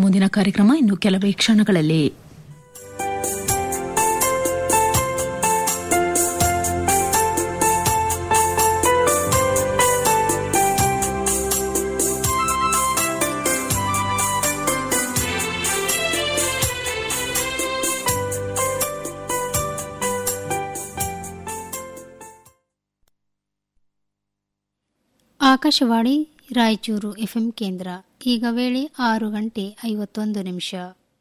ಮುಂದಿನ ಕಾರ್ಯಕ್ರಮ ಇನ್ನು ಕೆಲವೇ ಕ್ಷಣಗಳಲ್ಲಿ ಆಕಾಶವಾಣಿ ರಾಯಚೂರು ಎಫ್ಎಂ ಕೇಂದ್ರ ಈಗ ವೇಳೆ ಆರು ಗಂಟೆ ಐವತ್ತೊಂದು ನಿಮಿಷ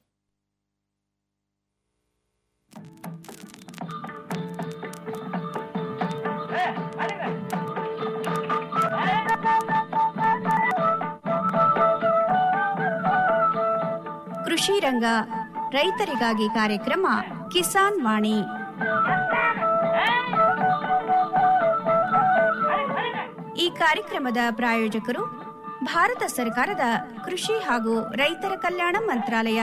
ಕೃಷಿ ರಂಗ ರೈತರಿಗಾಗಿ ಕಾರ್ಯಕ್ರಮ ಕಿಸಾನ್ ವಾಣಿ ಈ ಕಾರ್ಯಕ್ರಮದ ಪ್ರಾಯೋಜಕರು ಭಾರತ ಸರ್ಕಾರದ ಕೃಷಿ ಹಾಗೂ ರೈತರ ಕಲ್ಯಾಣ ಮಂತ್ರಾಲಯ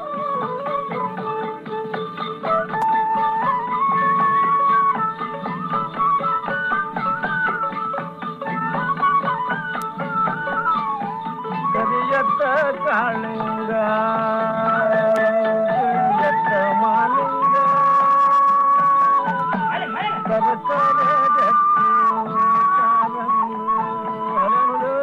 ಕರಿಯತ್ತ ಕಾಳಿಂಗ ಕರಿಯತ್ತ ಮಾಲಿಂಗ ಕರಕರ ಗಟ್ಟಿ ಕಾಲಂಗಿ ಹರಳು.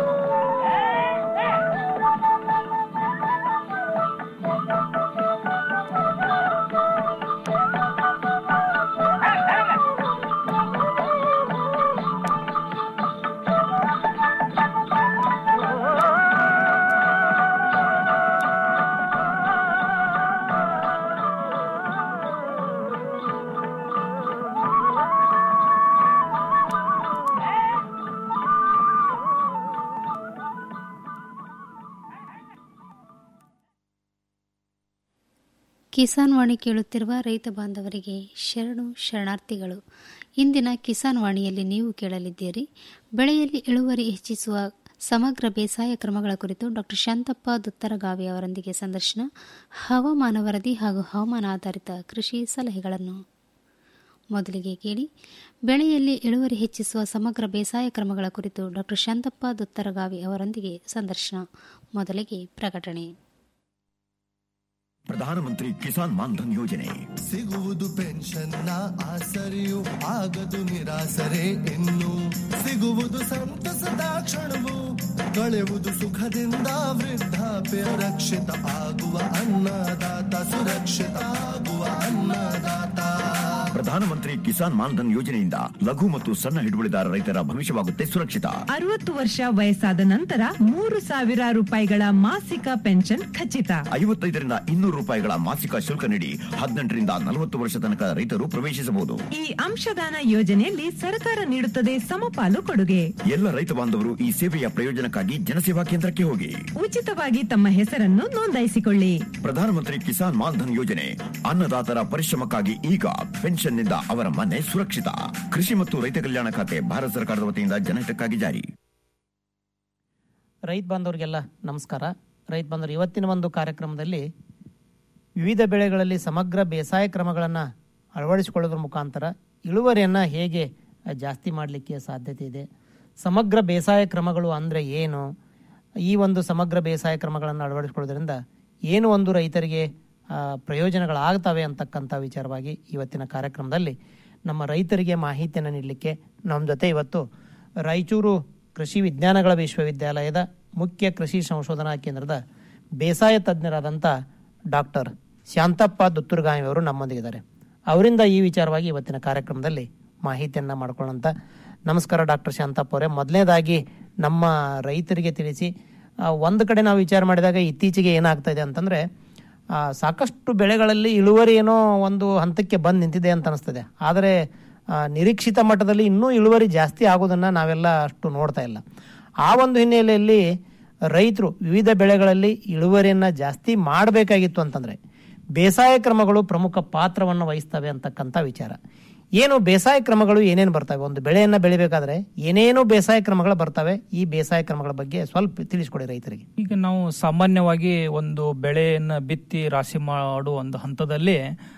ಕಿಸಾನ್ ವಾಣಿ ಕೇಳುತ್ತಿರುವ ರೈತ ಬಾಂಧವರಿಗೆ ಶರಣು ಶರಣಾರ್ಥಿಗಳು ಇಂದಿನ ಕಿಸಾನ್ ವಾಣಿಯಲ್ಲಿ ನೀವು ಕೇಳಲಿದ್ದೀರಿ ಬೆಳೆಯಲ್ಲಿ ಇಳುವರಿ ಹೆಚ್ಚಿಸುವ ಸಮಗ್ರ ಬೇಸಾಯ ಕ್ರಮಗಳ ಕುರಿತು ಡಾಕ್ಟರ್ ಶಾಂತಪ್ಪ ದುತ್ತರಗಾವಿ ಅವರೊಂದಿಗೆ ಸಂದರ್ಶನ ಹವಾಮಾನ ವರದಿ ಹಾಗೂ ಹವಾಮಾನ ಆಧಾರಿತ ಕೃಷಿ ಸಲಹೆಗಳನ್ನು ಮೊದಲಿಗೆ ಕೇಳಿ ಬೆಳೆಯಲ್ಲಿ ಇಳುವರಿ ಹೆಚ್ಚಿಸುವ ಸಮಗ್ರ ಬೇಸಾಯ ಕ್ರಮಗಳ ಕುರಿತು ಡಾಕ್ಟರ್ ಶಾಂತಪ್ಪ ದುತ್ತರಗಾವಿ ಅವರೊಂದಿಗೆ ಸಂದರ್ಶನ ಮೊದಲಿಗೆ ಪ್ರಕಟಣೆ ಪ್ರಧಾನಮಂತ್ರಿ ಕಿಸಾನ್ ಮಾನ್ಧನ್ ಯೋಜನೆ ಸಿಗುವುದು ಪೆನ್ಷನ್ನ ಆಸರೆಯು ಆಗದು ನಿರಾಸರೆ ಇನ್ನು ಸಿಗುವುದು ಸಂತಸದ ಕ್ಷಣವು ಕಳೆಯುವುದು ಸುಖದಿಂದ ವೃದ್ಧಾಪ್ಯ ರಕ್ಷಿತ ಆಗುವ ಅನ್ನದಾತ ಸುರಕ್ಷಿತ ಆಗುವ ಅನ್ನದಾತ ಪ್ರಧಾನಮಂತ್ರಿ ಕಿಸಾನ್ ಮಾನ್ಧನ್ ಯೋಜನೆಯಿಂದ ಲಘು ಮತ್ತು ಸಣ್ಣ ಹಿಡುವಳಿದಾರ ರೈತರ ಭವಿಷ್ಯವಾಗುತ್ತೆ ಸುರಕ್ಷಿತ ಅರವತ್ತು ವರ್ಷ ವಯಸ್ಸಾದ ನಂತರ ಮೂರು ಸಾವಿರ ರೂಪಾಯಿಗಳ ಮಾಸಿಕ ಪೆನ್ಷನ್ ಖಚಿತ ಐವತ್ತೈದರಿಂದ ಇನ್ನೂರು ರೂಪಾಯಿಗಳ ಮಾಸಿಕ ಶುಲ್ಕ ನೀಡಿ ಹದಿನೆಂಟರಿಂದ ನಲವತ್ತು ವರ್ಷ ತನಕ ರೈತರು ಪ್ರವೇಶಿಸಬಹುದು ಈ ಅಂಶದಾನ ಯೋಜನೆಯಲ್ಲಿ ಸರ್ಕಾರ ನೀಡುತ್ತದೆ ಸಮಪಾಲು ಕೊಡುಗೆ ಎಲ್ಲ ರೈತ ಬಾಂಧವರು ಈ ಸೇವೆಯ ಪ್ರಯೋಜನಕ್ಕಾಗಿ ಜನಸೇವಾ ಕೇಂದ್ರಕ್ಕೆ ಹೋಗಿ ಉಚಿತವಾಗಿ ತಮ್ಮ ಹೆಸರನ್ನು ನೋಂದಾಯಿಸಿಕೊಳ್ಳಿ ಪ್ರಧಾನಮಂತ್ರಿ ಕಿಸಾನ್ ಮಾನ್ಧನ್ ಯೋಜನೆ ಅನ್ನದಾತರ ಪರಿಶ್ರಮಕ್ಕಾಗಿ ಈಗ ಪೆನ್ಷನ್ನಿಂದ ಅವರ ಮನೆ ಸುರಕ್ಷಿತ ಕೃಷಿ ಮತ್ತು ರೈತ ಕಲ್ಯಾಣ ಖಾತೆ ಭಾರತ ಸರ್ಕಾರದ ವತಿಯಿಂದ ಜನಹಿತಕ್ಕಾಗಿ ಜಾರಿ ರೈತ ಬಾಂಧವರಿಗೆಲ್ಲ ನಮಸ್ಕಾರ ರೈತ ಬಾಂಧವರು ಇವತ್ತಿನ ಒಂದು ಕಾರ್ಯಕ್ರಮದಲ್ಲಿ ವಿವಿಧ ಬೆಳೆಗಳಲ್ಲಿ ಸಮಗ್ರ ಬೇಸಾಯ ಕ್ರಮಗಳನ್ನು ಅಳವಡಿಸಿಕೊಳ್ಳೋದ್ರ ಮುಖಾಂತರ ಇಳುವರಿಯನ್ನು ಹೇಗೆ ಅ, ಜಾಸ್ತಿ ಮಾಡಲಿಕ್ಕೆ ಸಾಧ್ಯತೆ ಇದೆ ಸಮಗ್ರ ಬೇಸಾಯ ಕ್ರಮಗಳು ಅಂದರೆ ಏನು ಈ ಒಂದು ಸಮಗ್ರ ಬೇಸಾಯ ಕ್ರಮಗಳನ್ನು ಅಳವಡಿಸಿಕೊಳ್ಳೋದ್ರಿಂದ ಏನು ಒಂದು ರೈತರಿಗೆ ಆ, ಪ್ರಯೋಜನಗಳಾಗ್ತವೆ ಅಂತಕ್ಕಂಥ ವಿಚಾರವಾಗಿ ಇವತ್ತಿನ ಕಾರ್ಯಕ್ರಮದಲ್ಲಿ ನಮ್ಮ ರೈತರಿಗೆ ಮಾಹಿತಿಯನ್ನು ನೀಡಲಿಕ್ಕೆ ನಮ್ಮ ಜೊತೆ ಇವತ್ತು ರಾಯಚೂರು ಕೃಷಿ ವಿಜ್ಞಾನಗಳ ವಿಶ್ವವಿದ್ಯಾಲಯದ ಮುಖ್ಯ ಕೃಷಿ ಸಂಶೋಧನಾ ಕೇಂದ್ರದ ಬೇಸಾಯ ತಜ್ಞರಾದಂಥ ಡಾಕ್ಟರ್ ಶಾಂತಪ್ಪ ದುತ್ತುರ್ಗಾಮಿ ಅವರು ನಮ್ಮೊಂದಿಗಿದ್ದಾರೆ ಅವರಿಂದ ಈ ವಿಚಾರವಾಗಿ ಇವತ್ತಿನ ಕಾರ್ಯಕ್ರಮದಲ್ಲಿ ಮಾಹಿತಿಯನ್ನು ಮಾಡ್ಕೊಳ್ಳೋಂಥ ನಮಸ್ಕಾರ ಡಾಕ್ಟರ್ ಶಾಂತಪ್ಪ ಅವರೇ ಮೊದಲನೇದಾಗಿ ನಮ್ಮ ರೈತರಿಗೆ ತಿಳಿಸಿ ಆ, ಒಂದು ಕಡೆ ನಾವು ವಿಚಾರ ಮಾಡಿದಾಗ ಇತ್ತೀಚೆಗೆ ಏನಾಗ್ತಾ ಇದೆ ಅಂತಂದರೆ ಸಾಕಷ್ಟು ಬೆಳೆಗಳಲ್ಲಿ ಇಳುವರಿ ಏನೋ ಒಂದು ಹಂತಕ್ಕೆ ಬಂದು ನಿಂತಿದೆ ಅಂತ ಅನಿಸ್ತದೆ ಆದರೆ ಆ, ನಿರೀಕ್ಷಿತ ಮಟ್ಟದಲ್ಲಿ ಇನ್ನೂ ಇಳುವರಿ ಜಾಸ್ತಿ ಆಗೋದನ್ನು ನಾವೆಲ್ಲ ಅಷ್ಟು ನೋಡ್ತಾ ಇಲ್ಲ ಆ ಒಂದು ಹಿನ್ನೆಲೆಯಲ್ಲಿ ರೈತರು ವಿವಿಧ ಬೆಳೆಗಳಲ್ಲಿ ಇಳುವರಿಯನ್ನು ಜಾಸ್ತಿ ಮಾಡಬೇಕಾಗಿತ್ತು ಅಂತಂದರೆ ಬೇಸಾಯ ಕ್ರಮಗಳು ಪ್ರಮುಖ ಪಾತ್ರವನ್ನು ವಹಿಸ್ತವೆ ಅಂತಕ್ಕಂಥ ವಿಚಾರ ಏನು ಬೇಸಾಯ ಕ್ರಮಗಳು ಏನೇನು ಬರ್ತವೆ ಒಂದು ಬೆಳೆಯನ್ನು ಬೆಳಿಬೇಕಾದ್ರೆ ಏನೇನು ಬೇಸಾಯ ಕ್ರಮಗಳು ಬರ್ತವೆ ಈ ಬೇಸಾಯ ಕ್ರಮಗಳ ಬಗ್ಗೆ ಸ್ವಲ್ಪ ತಿಳಿಸ್ಕೊಡಿ ರೈತರಿಗೆ ಈಗ ನಾವು ಸಾಮಾನ್ಯವಾಗಿ ಒಂದು ಬೆಳೆಯನ್ನು ಬಿತ್ತಿ ರಾಶಿ ಮಾಡೋ ಒಂದು ಹಂತದಲ್ಲಿ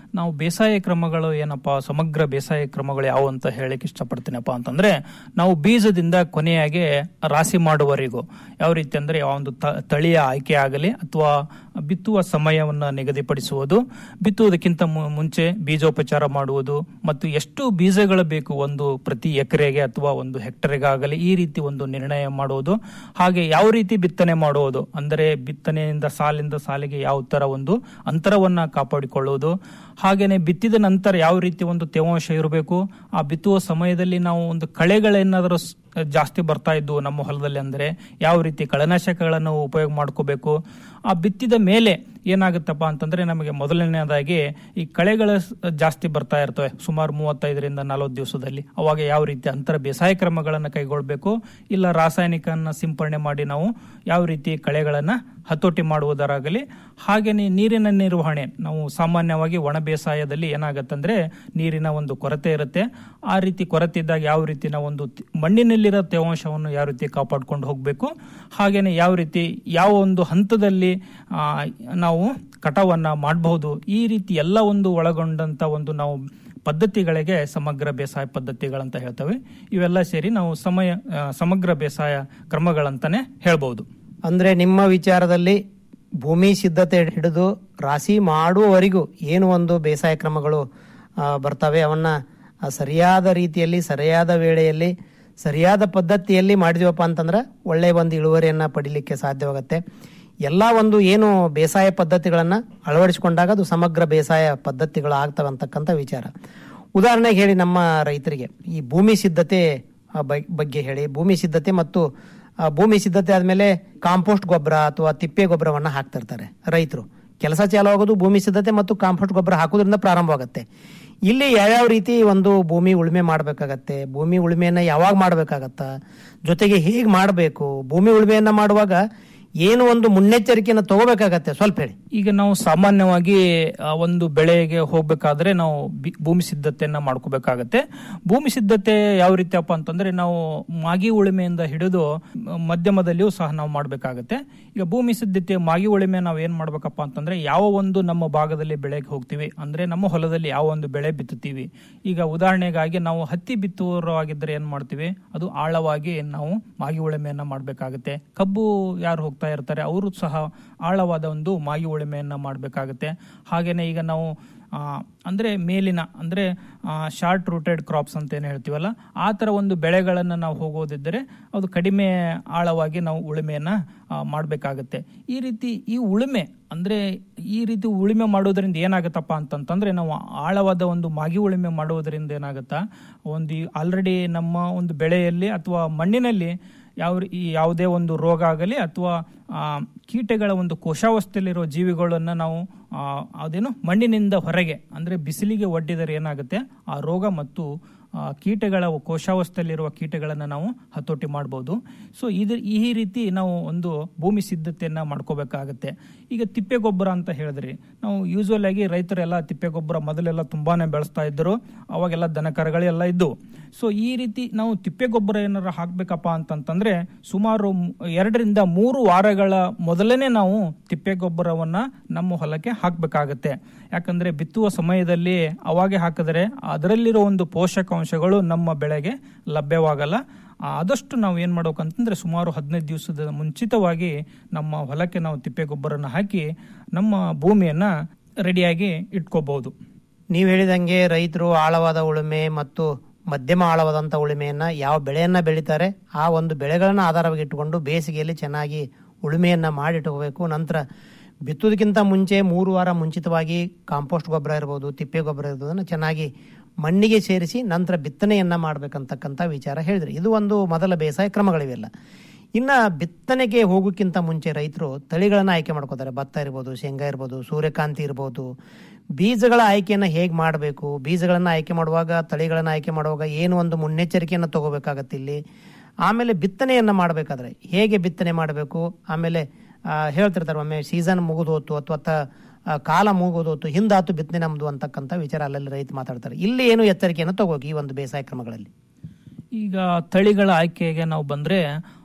ನಾವು ಬೇಸಾಯ ಕ್ರಮಗಳು ಏನಪ್ಪಾ ಸಮಗ್ರ ಬೇಸಾಯ ಕ್ರಮಗಳು ಯಾವ ಅಂತ ಹೇಳಕ್ ಇಷ್ಟಪಡ್ತೀನಪ್ಪ ಅಂತಂದ್ರೆ ನಾವು ಬೀಜದಿಂದ ಕೊನೆಯಾಗಿ ರಾಶಿ ಮಾಡುವವರೆಗೂ ಯಾವ ರೀತಿ ಅಂದ್ರೆ ಯಾವ ಒಂದು ತ- ತಳಿಯ ಆಯ್ಕೆ ಆಗಲಿ ಅಥವಾ ಬಿತ್ತುವ ಸಮಯವನ್ನ ನಿಗದಿಪಡಿಸುವುದು ಬಿತ್ತುವುದಕ್ಕಿಂತ ಮು- ಮುಂಚೆ ಬೀಜೋಪಚಾರ ಮಾಡುವುದು ಮತ್ತು ಎಷ್ಟು ಬೀಜಗಳು ಬೇಕು ಒಂದು ಪ್ರತಿ ಎಕರೆಗೆ ಅಥವಾ ಒಂದು ಹೆಕ್ಟರ್ಗಾಗಲಿ ಈ ರೀತಿ ಒಂದು ನಿರ್ಣಯ ಮಾಡುವುದು ಹಾಗೆ ಯಾವ ರೀತಿ ಬಿತ್ತನೆ ಮಾಡುವುದು ಅಂದರೆ ಬಿತ್ತನೆಯಿಂದ ಸಾಲಿಂದ ಸಾಲಿಗೆ ಯಾವ ತರ ಒಂದು ಅಂತರವನ್ನ ಕಾಪಾಡಿಕೊಳ್ಳುವುದು ಹಾಗೇನೆ ಬಿತ್ತಿದ ನಂತರ ಯಾವ ರೀತಿ ಒಂದು ತೇವಾಂಶ ಇರಬೇಕು ಆ ಬಿತ್ತುವ ಸಮಯದಲ್ಲಿ ನಾವು ಒಂದು ಕಳೆಗಳೇನಾದರೂ ಸ್- ಜಾಸ್ತಿ ಬರ್ತಾ ಇದ್ವು ನಮ್ಮ ಹೊಲದಲ್ಲಿ ಅಂದ್ರೆ ಯಾವ ರೀತಿ ಕಳೆನಾಶಕಗಳನ್ನು ಉಪಯೋಗ ಮಾಡ್ಕೋಬೇಕು ಆ ಬಿತ್ತಿದ ಮೇಲೆ ಏನಾಗುತ್ತಪ್ಪ ಅಂತಂದ್ರೆ ನಮಗೆ ಮೊದಲನೇದಾಗಿ ಈ ಕಳೆಗಳ ಸ್- ಜಾಸ್ತಿ ಬರ್ತಾ ಇರ್ತವೆ ಸುಮಾರು ಮೂವತ್ತೈದರಿಂದ ನಲವತ್ತು ದಿವಸದಲ್ಲಿ ಅವಾಗ ಯಾವ ರೀತಿ ಅಂತರ ಬೇಸಾಯ ಕ್ರಮಗಳನ್ನು ಕೈಗೊಳ್ಬೇಕು ಇಲ್ಲ ರಾಸಾಯನಿಕನ ಸಿಂಪರಣೆ ಮಾಡಿ ನಾವು ಯಾವ ರೀತಿ ಕಳೆಗಳನ್ನ ಹತೋಟಿ ಮಾಡುವುದರಾಗಲಿ ಹಾಗೇನೆ ನೀರಿನ ನಿರ್ವಹಣೆ ನಾವು ಸಾಮಾನ್ಯವಾಗಿ ಒಣ ಬೇಸಾಯದಲ್ಲಿ ಏನಾಗತ್ತಂದ್ರೆ ನೀರಿನ ಒಂದು ಕೊರತೆ ಇರುತ್ತೆ ಆ ರೀತಿ ಕೊರತೆ ಇದ್ದಾಗ ಯಾವ ರೀತಿ ನಾವು ಒಂದು ತಿ- ಮಣ್ಣಿನಲ್ಲಿರೋ ತೇವಾಂಶವನ್ನು ಯಾವ ರೀತಿ ಕಾಪಾಡ್ಕೊಂಡು ಹೋಗಬೇಕು ಹಾಗೇನೆ ಯಾವ ರೀತಿ ಯಾವ ಒಂದು ಹಂತದಲ್ಲಿ ಆ, ನಾವು ಕಟಾವನ್ನ ಮಾಡಬಹುದು ಈ ರೀತಿ ಎಲ್ಲ ಒಂದು ಒಳಗೊಂಡಂತ ಒಂದು ನಾವು ಪದ್ಧತಿಗಳಿಗೆ ಸಮಗ್ರ ಬೇಸಾಯ ಪದ್ಧತಿಗಳಂತ ಹೇಳ್ತೇವೆ ಇವೆಲ್ಲ ಸೇರಿ ನಾವು ಸಮಯ ಆ, ಸಮಗ್ರ ಬೇಸಾಯ ಕ್ರಮಗಳಂತಾನೆ ಹೇಳ್ಬಹುದು ಅಂದ್ರೆ ನಿಮ್ಮ ವಿಚಾರದಲ್ಲಿ ಭೂಮಿ ಸಿದ್ಧತೆ ಹಿಡಿದು ರಾಶಿ ಮಾಡುವವರೆಗೂ ಏನು ಒಂದು ಬೇಸಾಯ ಕ್ರಮಗಳು ಆ, ಬರ್ತವೆ ಅವನ್ನ ಆ, ಸರಿಯಾದ ರೀತಿಯಲ್ಲಿ ಸರಿಯಾದ ವೇಳೆಯಲ್ಲಿ ಸರಿಯಾದ ಪದ್ಧತಿಯಲ್ಲಿ ಮಾಡಿದೀವಪ್ಪ ಅಂತಂದ್ರೆ ಒಳ್ಳೆಯ ಒಂದು ಇಳುವರಿಯನ್ನ ಪಡಿಲಿಕ್ಕೆ ಸಾಧ್ಯವಾಗುತ್ತೆ ಎಲ್ಲ ಒಂದು ಏನು ಬೇಸಾಯ ಪದ್ಧತಿಗಳನ್ನ ಅಳವಡಿಸಿಕೊಂಡಾಗ ಅದು ಸಮಗ್ರ ಬೇಸಾಯ ಪದ್ಧತಿಗಳು ಆಗ್ತವೆ ಅಂತಕ್ಕಂಥ ವಿಚಾರ ಉದಾಹರಣೆಗೆ ಹೇಳಿ ನಮ್ಮ ರೈತರಿಗೆ ಈ ಭೂಮಿ ಸಿದ್ಧತೆ ಆ, ಬಗ್- ಬಗ್ಗೆ ಹೇಳಿ ಭೂಮಿ ಸಿದ್ಧತೆ ಮತ್ತು ಆ, ಭೂಮಿ ಸಿದ್ಧತೆ ಆದ್ಮೇಲೆ ಕಾಂಪೋಸ್ಟ್ ಗೊಬ್ಬರ ಅಥವಾ ತಿಪ್ಪೆ ಗೊಬ್ಬರವನ್ನ ಹಾಕ್ತಾ ಇರ್ತಾರೆ ರೈತರು ಕೆಲಸ ಚಾಲು ಆಗೋದು ಭೂಮಿ ಸಿದ್ಧತೆ ಮತ್ತು ಕಾಂಪೋಸ್ಟ್ ಗೊಬ್ಬರ ಹಾಕೋದ್ರಿಂದ ಪ್ರಾರಂಭವಾಗುತ್ತೆ ಇಲ್ಲಿ ಯಾವ್ಯಾವ ರೀತಿ ಒಂದು ಭೂಮಿ ಉಳುಮೆ ಮಾಡಬೇಕಾಗತ್ತೆ ಭೂಮಿ ಉಳುಮೆಯನ್ನ ಯಾವಾಗ ಮಾಡಬೇಕಾಗತ್ತ ಜೊತೆಗೆ ಹೇಗೆ ಮಾಡಬೇಕು ಭೂಮಿ ಉಳುಮೆಯನ್ನ ಮಾಡುವಾಗ ಏನು ಒಂದು ಮುನ್ನೆಚ್ಚರಿಕೆಯನ್ನು ತಗೋಬೇಕಾಗತ್ತೆ ಸ್ವಲ್ಪ ಹೇಳಿ ಈಗ ನಾವು ಸಾಮಾನ್ಯವಾಗಿ ಆ, ಒಂದು ಬೆಳೆಗೆ ಹೋಗ್ಬೇಕಾದ್ರೆ ನಾವು ಬಿ- ಭೂಮಿ ಸಿದ್ಧತೆಯನ್ನ ಮಾಡ್ಕೋಬೇಕಾಗತ್ತೆ ಭೂಮಿ ಸಿದ್ಧತೆ ಯಾವ ರೀತಿಯಪ್ಪ ಅಂತಂದ್ರೆ ನಾವು ಮಾಗಿ ಉಳುಮೆಯಿಂದ ಹಿಡಿದು ಮ- ಮಧ್ಯಮದಲ್ಲಿಯೂ ಸಹ ನಾವು ಮಾಡಬೇಕಾಗತ್ತೆ ಈಗ ಭೂಮಿ ಸಿದ್ಧತೆ ಮಾಗಿ ಉಳುಮೆ ನಾವು ಏನ್ ಮಾಡ್ಬೇಕಪ್ಪ ಅಂತಂದ್ರೆ ಯಾವ ಒಂದು ನಮ್ಮ ಭಾಗದಲ್ಲಿ ಬೆಳೆಗೆ ಹೋಗ್ತೀವಿ ಅಂದ್ರೆ ನಮ್ಮ ಹೊಲದಲ್ಲಿ ಯಾವ ಒಂದು ಬೆಳೆ ಬಿತ್ತುತ್ತೀವಿ ಈಗ ಉದಾಹರಣೆಗಾಗಿ ನಾವು ಹತ್ತಿ ಬಿತ್ತುವರಾಗಿದ್ದರೆ ಏನ್ ಮಾಡ್ತೀವಿ ಅದು ಆಳವಾಗಿ ನಾವು ಮಾಗಿ ಉಳುಮೆಯನ್ನ ಮಾಡಬೇಕಾಗುತ್ತೆ ಕಬ್ಬು ಯಾರು ಹೋಗ್ತಾ ಇರ್ತಾರೆ ಅವರು ಸಹ ಆಳವಾದ ಒಂದು ಮಾಗಿ ಉಳುಮೆಯನ್ನ ಮಾಡಬೇಕಾಗುತ್ತೆ ಹಾಗೇನೆ ಈಗ ನಾವು ಆ, ಅಂದ್ರೆ ಮೇಲಿನ ಅಂದ್ರೆ ಶಾರ್ಟ್ ರೂಟೆಡ್ ಕ್ರಾಪ್ಸ್ ಅಂತ ಏನು ಹೇಳ್ತೀವಲ್ಲ ಆ ತರ ಒಂದು ಬೆಳೆಗಳನ್ನ ನಾವು ಹೋಗೋದಿದ್ದರೆ ಅದು ಕಡಿಮೆ ಆಳವಾಗಿ ನಾವು ಉಳುಮೆಯನ್ನ ಮಾಡಬೇಕಾಗುತ್ತೆ ಈ ರೀತಿ ಈ ಉಳುಮೆ ಅಂದ್ರೆ ಈ ರೀತಿ ಉಳುಮೆ ಮಾಡೋದ್ರಿಂದ ಏನಾಗುತ್ತಪ್ಪ ಅಂತಂತಂದ್ರೆ ನಾವು ಆಳವಾದ ಒಂದು ಮಾಗಿ ಉಳುಮೆ ಮಾಡೋದ್ರಿಂದ ಏನಾಗುತ್ತಾ ಒಂದು ಆಲ್ರೆಡಿ ನಮ್ಮ ಒಂದು ಬೆಳೆಯಲ್ಲಿ ಅಥವಾ ಮಣ್ಣಿನಲ್ಲಿ ಯಾವ ರೀ- ಈ ಯಾವುದೇ ಒಂದು ರೋಗ ಆಗಲಿ ಅಥವಾ ಆ, ಕೀಟಗಳ ಒಂದು ಕೋಶಾವಸ್ಥೆಯಲ್ಲಿರೋ ಜೀವಿಗಳನ್ನ ನಾವು ಆ, ಅದೇನು ಮಣ್ಣಿನಿಂದ ಹೊರಗೆ ಅಂದ್ರೆ ಬಿಸಿಲಿಗೆ ಒಡ್ಡಿದರೆ ಏನಾಗುತ್ತೆ ಆ ರೋಗ ಮತ್ತು ಆ, ಕೀಟಗಳ ಕೋಶಾವಸ್ಥೆಯಲ್ಲಿರುವ ಕೀಟಗಳನ್ನು ನಾವು ಹತೋಟಿ ಮಾಡ್ಬೋದು ಸೊ ಇದು ಈ ರೀತಿ ನಾವು ಒಂದು ಭೂಮಿ ಸಿದ್ಧತೆಯನ್ನ ಮಾಡ್ಕೋಬೇಕಾಗತ್ತೆ ಈಗ ತಿಪ್ಪೆ ಗೊಬ್ಬರ ಅಂತ ಹೇಳಿದ್ರಿ ನಾವು ಯೂಶುವಲ್ ಆಗಿ ರೈತರೆಲ್ಲ ತಿಪ್ಪೆ ಗೊಬ್ಬರ ಮೊದಲೆಲ್ಲ ತುಂಬಾನೇ ಬೆಳೆಸ್ತಾ ಇದ್ದರು ಅವಾಗೆಲ್ಲ ದನ ಕರುಗಳೆಲ್ಲ ಇದ್ದು ಸೊ ಈ ರೀತಿ ನಾವು ತಿಪ್ಪೆ ಗೊಬ್ಬರ ಏನಾರ ಹಾಕ್ಬೇಕಪ್ಪ ಅಂತಂತಂದ್ರೆ ಸುಮಾರು ಮ್- ಎರಡರಿಂದ ಮೂರು ವಾರಗಳ ಮೊದಲನೇ ನಾವು ತಿಪ್ಪೆ ಗೊಬ್ಬರವನ್ನ ನಮ್ಮ ಹೊಲಕ್ಕೆ ಹಾಕ್ಬೇಕಾಗತ್ತೆ ಯಾಕಂದ್ರೆ ಬಿತ್ತುವ ಸಮಯದಲ್ಲಿ ಅವಾಗೆ ಹಾಕಿದ್ರೆ ಅದರಲ್ಲಿರೋ ಒಂದು ಪೋಷಕಾಂಶಗಳು ನಮ್ಮ ಬೆಳೆಗೆ ಲಭ್ಯವಾಗಲ್ಲ ಆ, ಆದಷ್ಟು ನಾವು ಏನ್ ಮಾಡ್ಬೇಕಂತಂದ್ರೆ ಸುಮಾರು ಹದಿನೈದು ದಿವಸದ ಮುಂಚಿತವಾಗಿ ನಮ್ಮ ಹೊಲಕ್ಕೆ ನಾವು ತಿಪ್ಪೆ ಗೊಬ್ಬರನ ಹಾಕಿ ನಮ್ಮ ಭೂಮಿಯನ್ನ ರೆಡಿಯಾಗಿ ಇಟ್ಕೋಬಹುದು ನೀವು ಹೇಳಿದಂಗೆ ರೈತರು ಆಳವಾದ ಉಳುಮೆ ಮತ್ತು ಮಧ್ಯಮ ಆಳವಾದಂಥ ಉಳುಮೆಯನ್ನ ಯಾವ ಬೆಳೆಯನ್ನ ಬೆಳೀತಾರೆ ಆ ಒಂದು ಬೆಳೆಗಳನ್ನ ಆಧಾರವಾಗಿ ಇಟ್ಟುಕೊಂಡು ಬೇಸಿಗೆಯಲ್ಲಿ ಚೆನ್ನಾಗಿ ಉಳುಮೆಯನ್ನ ಮಾಡಿಟ್ಕೋಬೇಕು ನಂತರ ಬಿತ್ತೋದಕ್ಕಿಂತ ಮುಂಚೆ ಮೂರು ವಾರ ಮುಂಚಿತವಾಗಿ ಕಾಂಪೋಸ್ಟ್ ಗೊಬ್ಬರ ಇರ್ಬೋದು ತಿಪ್ಪೆ ಗೊಬ್ಬರ ಇರ್ಬೋದನ್ನು ಚೆನ್ನಾಗಿ ಮಣ್ಣಿಗೆ ಸೇರಿಸಿ ನಂತರ ಬಿತ್ತನೆಯನ್ನ ಮಾಡ್ಬೇಕಂತಕ್ಕಂಥ ವಿಚಾರ ಹೇಳಿದ್ರಿ ಇದು ಒಂದು ಮೊದಲ ಬೇಸಾಯ ಕ್ರಮಗಳಿವೆಲ್ಲ ಇನ್ನ ಬಿತ್ತನೆಗೆ ಹೋಗೋಕ್ಕಿಂತ ಮುಂಚೆ ರೈತರು ತಳಿಗಳನ್ನ ಆಯ್ಕೆ ಮಾಡ್ಕೋತಾರೆ ಭತ್ತ ಇರ್ಬೋದು ಶೇಂಗಾ ಇರ್ಬೋದು ಸೂರ್ಯಕಾಂತಿ ಇರ್ಬೋದು ಬೀಜಗಳ ಆಯ್ಕೆಯನ್ನ ಹೇಗೆ ಮಾಡಬೇಕು ಬೀಜಗಳನ್ನ ಆಯ್ಕೆ ಮಾಡುವಾಗ ತಳಿಗಳನ್ನ ಆಯ್ಕೆ ಮಾಡುವಾಗ ಏನು ಒಂದು ಮುನ್ನೆಚ್ಚರಿಕೆಯನ್ನು ತಗೋಬೇಕಾಗತ್ತೆ ಇಲ್ಲಿ ಆಮೇಲೆ ಬಿತ್ತನೆಯನ್ನ ಮಾಡಬೇಕಾದ್ರೆ ಹೇಗೆ ಬಿತ್ತನೆ ಮಾಡಬೇಕು ಆಮೇಲೆ ಆ, ಹೇಳ್ತಿರ್ತಾರೆ ಒಮ್ಮೆ ಸೀಸನ್ ಮುಗಿದು ಹೋತು ಅಥವಾ ತ- ಆ, ಕಾಲ ಮುಗಿದು ಹೋತು ಹಿಂದಾತು ಬಿತ್ತನೆ ನಮ್ದು ಅಂತಕ್ಕಂಥ ವಿಚಾರ ಅಲ್ಲಲ್ಲಿ ರೈತ ಮಾತಾಡ್ತಾರೆ ಇಲ್ಲಿ ಏನು ಎಚ್ಚರಿಕೆಯನ್ನು ತಗೋಗಿ ಈ ಒಂದು ಬೇಸಾಯ ಕ್ರಮಗಳಲ್ಲಿ ಈಗ ತಳಿಗಳ ಆಯ್ಕೆಗೆ ನಾವು ಬಂದ್ರೆ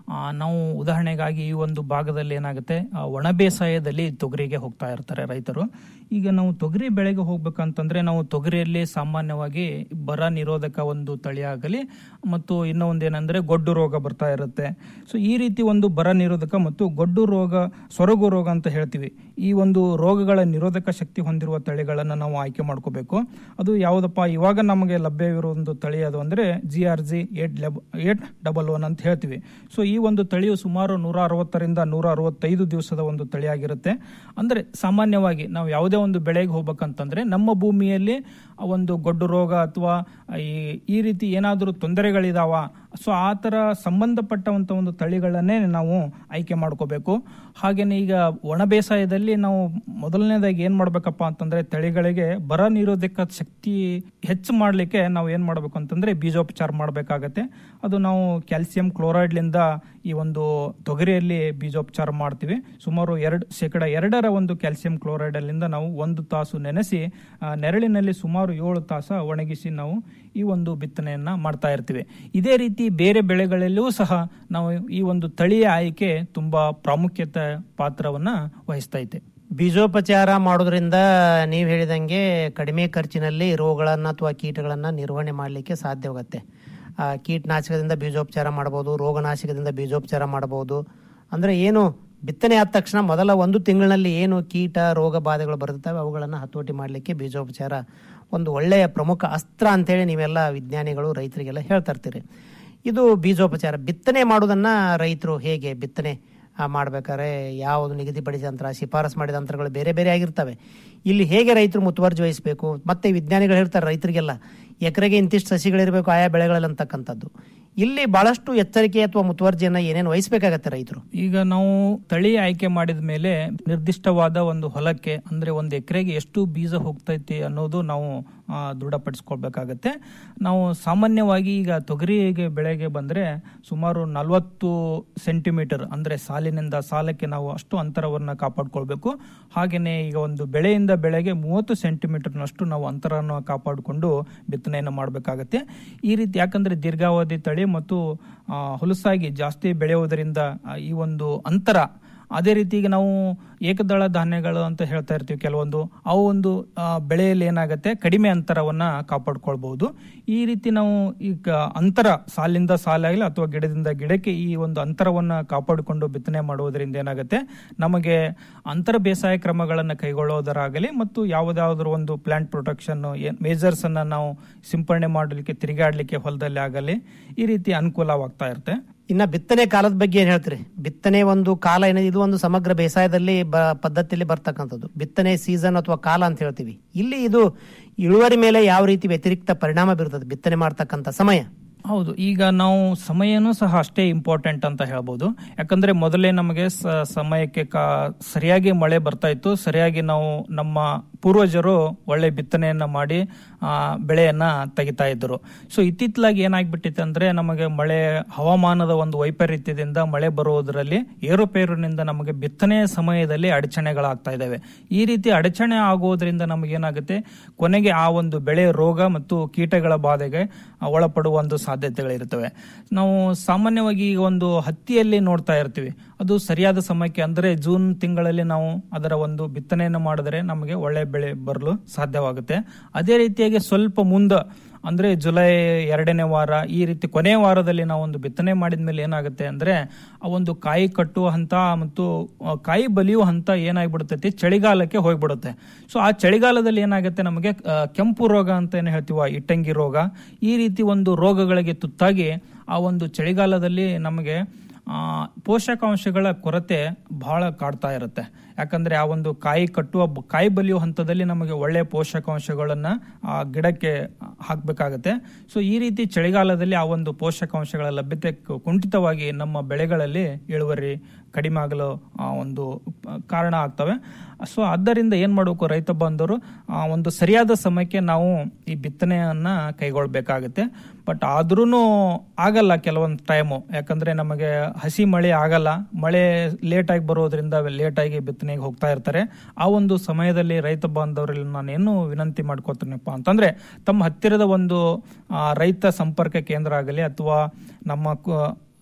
ಆ, ನಾವು ಉದಾಹರಣೆಗಾಗಿ ಈ ಒಂದು ಭಾಗದಲ್ಲಿ ಏನಾಗುತ್ತೆ ಆ, ಒಣ ಬೇಸಾಯದಲ್ಲಿ ತೊಗರಿಗೆ ಹೋಗ್ತಾ ಇರ್ತಾರೆ ರೈತರು ಈಗ ನಾವು ತೊಗರಿ ಬೆಳೆಗೆ ಹೋಗ್ಬೇಕಂತಂದ್ರೆ ನಾವು ತೊಗರಿಯಲ್ಲಿ ಸಾಮಾನ್ಯವಾಗಿ ಬರ ನಿರೋಧಕ ಒಂದು ತಳಿ ಆಗಲಿ ಮತ್ತು ಇನ್ನೂ ಒಂದೇನೆಂದ್ರೆ ಗೊಡ್ಡು ರೋಗ ಬರ್ತಾ ಇರುತ್ತೆ ಸೊ ಈ ರೀತಿ ಒಂದು ಬರ ನಿರೋಧಕ ಮತ್ತು ಗೊಡ್ಡು ರೋಗ ಸೊರಗು ರೋಗ ಅಂತ ಹೇಳ್ತೀವಿ ಈ ಒಂದು ರೋಗಗಳ ನಿರೋಧಕ ಶಕ್ತಿ ಹೊಂದಿರುವ ತಳಿಗಳನ್ನು ನಾವು ಆಯ್ಕೆ ಮಾಡ್ಕೋಬೇಕು ಅದು ಯಾವುದಪ್ಪ ಇವಾಗ ನಮಗೆ ಲಭ್ಯವಿರೋ ಒಂದು ತಳಿ ಅದು ಅಂದ್ರೆ ಜಿ ಆರ್ ಜಿ ಏಟ್ ಲೆಬ್ ಏಟ್ ಡಬಲ್ ಒನ್ ಅಂತ ಹೇಳ್ತೀವಿ ಸೊ ಈ ಒಂದು ತಳಿಯು ಸುಮಾರು ನೂರ ಅರವತ್ತರಿಂದ ನೂರ ಅರವತ್ತೈದು ದಿವಸದ ಒಂದು ತಳಿಯಾಗಿರುತ್ತೆ ಅಂದ್ರೆ ಸಾಮಾನ್ಯವಾಗಿ ನಾವು ಯಾವುದೇ ಒಂದು ಬೆಳೆಗೆ ಹೋಗ್ಬೇಕಂತಂದ್ರೆ ನಮ್ಮ ಭೂಮಿಯಲ್ಲಿ ಆ ಒಂದು ಗೊಡ್ಡು ರೋಗ ಅಥವಾ ಈ ಈ ರೀತಿ ಏನಾದರೂ ತೊಂದರೆಗಳಿದಾವ ಸೊ ಆ ಥರ ಸಂಬಂಧಪಟ್ಟಂತ ಒಂದು ತಳಿಗಳನ್ನೇ ನಾವು ಆಯ್ಕೆ ಮಾಡ್ಕೋಬೇಕು ಹಾಗೇನೆ ಈಗ ಒಣ ಬೇಸಾಯದಲ್ಲಿ ನಾವು ಮೊದಲನೇದಾಗಿ ಏನ್ ಮಾಡ್ಬೇಕಪ್ಪ ಅಂತಂದ್ರೆ ತಳಿಗಳಿಗೆ ಬರ ನಿರೋಧಕ ಶಕ್ತಿ ಹೆಚ್ಚು ಮಾಡ್ಲಿಕ್ಕೆ ನಾವು ಏನ್ ಮಾಡ್ಬೇಕು ಅಂತಂದ್ರೆ ಬೀಜೋಪಚಾರ ಮಾಡಬೇಕಾಗತ್ತೆ ಅದು ನಾವು ಕ್ಯಾಲ್ಸಿಯಂ ಕ್ಲೋರೈಡ್ಲಿಂದ ಈ ಒಂದು ತೊಗರಿಯಲ್ಲಿ ಬೀಜೋಪಚಾರ ಮಾಡ್ತೀವಿ ಸುಮಾರು ಎರಡು ಶೇಕಡ ಎರಡರ ಒಂದು ಕ್ಯಾಲ್ಸಿಯಂ ಕ್ಲೋರೈಡ್ ಅಲ್ಲಿಂದ ನಾವು ಒಂದು ತಾಸು ನೆನೆಸಿ ಆ, ನೆರಳಿನಲ್ಲಿ ಸುಮಾರು ಏಳು ತಾಸ ಒಣಗಿಸಿ ನಾವು ಈ ಒಂದು ಬಿತ್ತನೆಯನ್ನ ಮಾಡ್ತಾ ಇರ್ತೀವಿ ಇದೇ ರೀತಿ ಬೇರೆ ಬೆಳೆಗಳಲ್ಲೂ ಸಹ ನಾವು ಈ ಒಂದು ತಳಿಯ ಆಯ್ಕೆ ತುಂಬಾ ಪ್ರಾಮುಖ್ಯತೆ ಪಾತ್ರವನ್ನ ವಹಿಸ್ತೈತೆ ಬೀಜೋಪಚಾರ ಮಾಡೋದ್ರಿಂದ ನೀವು ಹೇಳಿದಂಗೆ ಕಡಿಮೆ ಖರ್ಚಿನಲ್ಲಿ ರೋಗಗಳನ್ನು ಅಥವಾ ಕೀಟಗಳನ್ನು ನಿರ್ವಹಣೆ ಮಾಡಲಿಕ್ಕೆ ಸಾಧ್ಯವಾಗುತ್ತೆ ಆ, ಕೀಟನಾಶಕದಿಂದ ಬೀಜೋಪಚಾರ ಮಾಡ್ಬೋದು ರೋಗನಾಶಕದಿಂದ ಬೀಜೋಪಚಾರ ಮಾಡ್ಬೋದು ಅಂದರೆ ಏನು ಬಿತ್ತನೆ ಆದ ತಕ್ಷಣ ಮೊದಲ ಒಂದು ತಿಂಗಳಿನಲ್ಲಿ ಏನು ಕೀಟ ರೋಗ ಬಾಧೆಗಳು ಬರುತ್ತವೆ ಅವುಗಳನ್ನು ಹತೋಟಿ ಮಾಡಲಿಕ್ಕೆ ಬೀಜೋಪಚಾರ ಒಂದು ಒಳ್ಳೆಯ ಪ್ರಮುಖ ಅಸ್ತ್ರ ಅಂತೇಳಿ ನೀವೆಲ್ಲ ವಿಜ್ಞಾನಿಗಳು ರೈತರಿಗೆಲ್ಲ ಹೇಳ್ತಾ ಇರ್ತೀರಿ ಇದು ಬೀಜೋಪಚಾರ ಬಿತ್ತನೆ ಮಾಡೋದನ್ನು ರೈತರು ಹೇಗೆ ಬಿತ್ತನೆ ಆ, ಮಾಡ್ಬೇಕಾದ್ರೆ ಯಾವುದು ನಿಗದಿಪಡಿಸಿದ ಅಂತರ ಶಿಫಾರಸ್ ಮಾಡಿದ ಅಂತರಗಳು ಬೇರೆ ಬೇರೆ ಆಗಿರ್ತವೆ ಇಲ್ಲಿ ಹೇಗೆ ರೈತರು ಮುತುವರ್ಜಿ ವಹಿಸಬೇಕು ಮತ್ತೆ ವಿಜ್ಞಾನಿಗಳು ಹೇಳ್ತಾರೆ ರೈತರಿಗೆಲ್ಲ ಎಕರೆಗೆ ಇಂತಿಷ್ಟು ಸಸಿಗಳಿರಬೇಕು ಆಯಾ ಬೆಳೆಗಳಲ್ಲಿ ಅಂತಕ್ಕಂಥದ್ದು ಇಲ್ಲಿ ಬಹಳಷ್ಟು ಎಚ್ಚರಿಕೆ ಅಥವಾ ಮುತುವರ್ಜಿಯನ್ನ ಏನೇನು ವಹಿಸಬೇಕಾಗತ್ತೆ ರೈತರು ಈಗ ನಾವು ತಳಿ ಆಯ್ಕೆ ಮಾಡಿದ ಮೇಲೆ ನಿರ್ದಿಷ್ಟವಾದ ಒಂದು ಹೊಲಕ್ಕೆ ಅಂದ್ರೆ ಒಂದು ಎಕರೆಗೆ ಎಷ್ಟು ಬೀಜ ಹೋಗ್ತೈತಿ ಅನ್ನೋದು ನಾವು ಆ, ದೃಢಪಡಿಸ್ಕೊಳ್ಬೇಕಾಗತ್ತೆ ನಾವು ಸಾಮಾನ್ಯವಾಗಿ ಈಗ ತೊಗರಿಗೆ ಬೆಳೆಗೆ ಬಂದ್ರೆ ಸುಮಾರು ನಲವತ್ತು ಸೆಂಟಿಮೀಟರ್ ಅಂದ್ರೆ ಸಾಲಿನಿಂದ ಸಾಲಕ್ಕೆ ನಾವು ಅಷ್ಟು ಅಂತರವನ್ನ ಕಾಪಾಡ್ಕೊಳ್ಬೇಕು ಹಾಗೇನೆ ಈಗ ಒಂದು ಬೆಳೆಯಿಂದ ಬೆಳೆಗೆ ಮೂವತ್ತು ಸೆಂಟಿಮೀಟರ್ನಷ್ಟು ನಾವು ಅಂತರವನ್ನು ಕಾಪಾಡಿಕೊಂಡು ಬಿತ್ತನೆಯನ್ನು ಮಾಡಬೇಕಾಗತ್ತೆ ಈ ರೀತಿ ಯಾಕಂದ್ರೆ ದೀರ್ಘಾವಧಿ ತಳಿ ಮತ್ತು ಆ, ಹುಲಸಾಗಿ ಜಾಸ್ತಿ ಬೆಳೆಯುವುದರಿಂದ ಆ, ಈ ಒಂದು ಅಂತರ ಅದೇ ರೀತಿ ಈಗ ನಾವು ಏಕದಳ ಧಾನ್ಯಗಳು ಅಂತ ಹೇಳ್ತಾ ಇರ್ತೀವಿ ಕೆಲವೊಂದು ಅವು ಒಂದು ಆ, ಬೆಳೆಯಲ್ಲಿ ಏನಾಗುತ್ತೆ ಕಡಿಮೆ ಅಂತರವನ್ನ ಕಾಪಾಡ್ಕೊಳ್ಬಹುದು ಈ ರೀತಿ ನಾವು ಈಗ ಅಂತರ ಸಾಲಿಂದ ಸಾಲಾಗಲಿ ಅಥವಾ ಗಿಡದಿಂದ ಗಿಡಕ್ಕೆ ಈ ಒಂದು ಅಂತರವನ್ನ ಕಾಪಾಡಿಕೊಂಡು ಬಿತ್ತನೆ ಮಾಡುವುದರಿಂದ ಏನಾಗುತ್ತೆ ನಮಗೆ ಅಂತರ ಬೇಸಾಯ ಕ್ರಮಗಳನ್ನು ಕೈಗೊಳ್ಳೋದರಾಗಲಿ ಮತ್ತು ಯಾವುದಾದ್ರೂ ಒಂದು ಪ್ಲಾಂಟ್ ಪ್ರೊಟೆಕ್ಷನ್ ಮೇಜರ್ಸ್ ಅನ್ನ ನಾವು ಸಿಂಪರಣೆ ಮಾಡಲಿಕ್ಕೆ ತಿರುಗಾಡಲಿಕ್ಕೆ ಹೊಲದಲ್ಲಿ ಆಗಲಿ ಈ ರೀತಿ ಅನುಕೂಲವಾಗ್ತಾ ಇರುತ್ತೆ ಇನ್ನ ಬಿತ್ತನೆ ಕಾಲದ ಬಗ್ಗೆ ಏನ್ ಹೇಳ್ತೀರಿ ಬಿತ್ತನೆ ಒಂದು ಕಾಲ ಏನಿದೆ ಇದು ಒಂದು ಸಮಗ್ರ ಬೇಸಾಯದಲ್ಲಿ ಬ ಪದ್ಧತಿಯಲ್ಲಿ ಬರ್ತಕ್ಕಂಥದ್ದು ಬಿತ್ತನೆ ಸೀಸನ್ ಅಥವಾ ಕಾಲ ಅಂತ ಹೇಳ್ತೀವಿ ಇಲ್ಲಿ ಇದು ಇಳುವರಿ ಮೇಲೆ ಯಾವ ರೀತಿ ವ್ಯತಿರಿಕ್ತ ಪರಿಣಾಮ ಬೀರುತ್ತದೆ ಬಿತ್ತನೆ ಮಾಡ್ತಕ್ಕಂಥ ಸಮಯ ಹೌದು ಈಗ ನಾವು ಸಮಯನೂ ಸಹ ಅಷ್ಟೇ ಇಂಪಾರ್ಟೆಂಟ್ ಅಂತ ಹೇಳ್ಬೋದು ಯಾಕಂದ್ರೆ ಮೊದಲೇ ನಮಗೆ ಸ- ಸಮಯಕ್ಕೆ ಕಾ ಸರಿಯಾಗಿ ಮಳೆ ಬರ್ತಾ ಇತ್ತು ಸರಿಯಾಗಿ ನಾವು ನಮ್ಮ ಪೂರ್ವಜರು ಒಳ್ಳೆ ಬಿತ್ತನೆಯನ್ನ ಮಾಡಿ ಆ, ಬೆಳೆಯನ್ನ ತೆಗಿತಾ ಇದ್ರು ಸೊ ಇತ್ತಿತ್ತಲಾಗಿ ಏನಾಗ್ಬಿಟ್ಟಿದೆ ಅಂದ್ರೆ ನಮಗೆ ಮಳೆ ಹವಾಮಾನದ ಒಂದು ವೈಪರೀತ್ಯದಿಂದ ಮಳೆ ಬರುವುದರಲ್ಲಿ ಏರುಪೇರಿನಿಂದ ನಮಗೆ ಬಿತ್ತನೆಯ ಸಮಯದಲ್ಲಿ ಅಡಚಣೆಗಳಾಗ್ತಾ ಇದ್ದಾವೆ ಈ ರೀತಿ ಅಡಚಣೆ ಆಗುವುದರಿಂದ ನಮಗೇನಾಗುತ್ತೆ ಕೊನೆಗೆ ಆ ಒಂದು ಬೆಳೆ ರೋಗ ಮತ್ತು ಕೀಟಗಳ ಬಾಧೆಗೆ ಆ, ಒಳಪಡುವ ಒಂದು ಸಾಧ್ಯತೆಗಳಿರ್ತವೆ ನಾವು ಸಾಮಾನ್ಯವಾಗಿ ಈಗ ಒಂದು ಹತ್ತಿಯಲ್ಲಿ ನೋಡ್ತಾ ಇರ್ತೀವಿ ಅದು ಸರಿಯಾದ ಸಮಯಕ್ಕೆ ಅಂದ್ರೆ ಜೂನ್ ತಿಂಗಳಲ್ಲಿ ನಾವು ಅದರ ಒಂದು ಬಿತ್ತನೆಯನ್ನು ಮಾಡಿದರೆ ನಮಗೆ ಒಳ್ಳೆ ಬೆಳೆ ಬರಲು ಸಾಧ್ಯವಾಗುತ್ತೆ ಅದೇ ರೀತಿಯಾಗಿ ಸ್ವಲ್ಪ ಮುಂದೆ ಅಂದ್ರೆ ಜುಲೈ ಎರಡನೇ ವಾರ ಈ ರೀತಿ ಕೊನೆಯ ವಾರದಲ್ಲಿ ನಾವು ಒಂದು ಬಿತ್ತನೆ ಮಾಡಿದ ಮೇಲೆ ಏನಾಗುತ್ತೆ ಅಂದ್ರೆ ಆ ಒಂದು ಕಾಯಿ ಕಟ್ಟುವ ಹಂತ ಮತ್ತು ಆ, ಕಾಯಿ ಬಲಿಯುವ ಹಂತ ಏನಾಗ್ಬಿಡ್ತೈತಿ ಚಳಿಗಾಲಕ್ಕೆ ಹೋಗ್ಬಿಡುತ್ತೆ ಸೊ ಆ ಚಳಿಗಾಲದಲ್ಲಿ ಏನಾಗುತ್ತೆ ನಮಗೆ ಆ, ಕೆಂಪು ರೋಗ ಅಂತ ಏನು ಹೇಳ್ತೀವ ಇಟ್ಟಂಗಿ ರೋಗ ಈ ರೀತಿ ಒಂದು ರೋಗಗಳಿಗೆ ತುತ್ತಾಗಿ ಆ ಒಂದು ಚಳಿಗಾಲದಲ್ಲಿ ನಮಗೆ ಆ, ಪೋಷಕಾಂಶಗಳ ಕೊರತೆ ಬಹಳ ಕಾಡ್ತಾ ಇರುತ್ತೆ ಯಾಕಂದ್ರೆ ಆ ಒಂದು ಕಾಯಿ ಕಟ್ಟುವ ಬ- ಕಾಯಿ ಬಲಿಯುವ ಹಂತದಲ್ಲಿ ನಮಗೆ ಒಳ್ಳೆಯ ಪೋಷಕಾಂಶಗಳನ್ನ ಆ ಗಿಡಕ್ಕೆ ಹಾಕಬೇಕಾಗತ್ತೆ ಸೊ ಈ ರೀತಿ ಚಳಿಗಾಲದಲ್ಲಿ ಆ ಒಂದು ಪೋಷಕಾಂಶಗಳ ಲಭ್ಯತೆ ಕು- ಕುಂಠಿತವಾಗಿ ನಮ್ಮ ಬೆಳೆಗಳಲ್ಲಿ ಇಳುವರಿ ಕಡಿಮೆ ಆಗಲು ಆ, ಒಂದು ಪ- ಕಾರಣ ಆಗ್ತವೆ ಸೊ ಆದ್ದರಿಂದ ಏನ್ ಮಾಡಬೇಕು ರೈತ ಬಾಂಧವರು ಆ, ಒಂದು ಸರಿಯಾದ ಸಮಯಕ್ಕೆ ನಾವು ಈ ಬಿತ್ತನೆಯನ್ನ ಕೈಗೊಳ್ಬೇಕಾಗುತ್ತೆ ಬಟ್ ಆದ್ರೂ ಆಗಲ್ಲ ಕೆಲವೊಂದು ಟೈಮು ಯಾಕಂದ್ರೆ ನಮಗೆ ಹಸಿ ಮಳೆ ಆಗಲ್ಲ ಮಳೆ ಲೇಟ್ ಆಗಿ ಬರೋದ್ರಿಂದ ಲೇಟ್ ಆಗಿ ಬಿತ್ತನೆಗೆ ಹೋಗ್ತಾ ಇರ್ತಾರೆ ಆ ಒಂದು ಸಮಯದಲ್ಲಿ ರೈತ ಬಾಂಧವರಲ್ಲಿ ನಾನು ಏನು ವಿನಂತಿ ಮಾಡ್ಕೋತೀನಪ್ಪ ಅಂತಂದ್ರೆ ತಮ್ಮ ಹತ್ತಿರದ ಒಂದು ಆ, ರೈತ ಸಂಪರ್ಕ ಕೇಂದ್ರ ಆಗಲಿ ಅಥವಾ ನಮ್ಮ ಕು-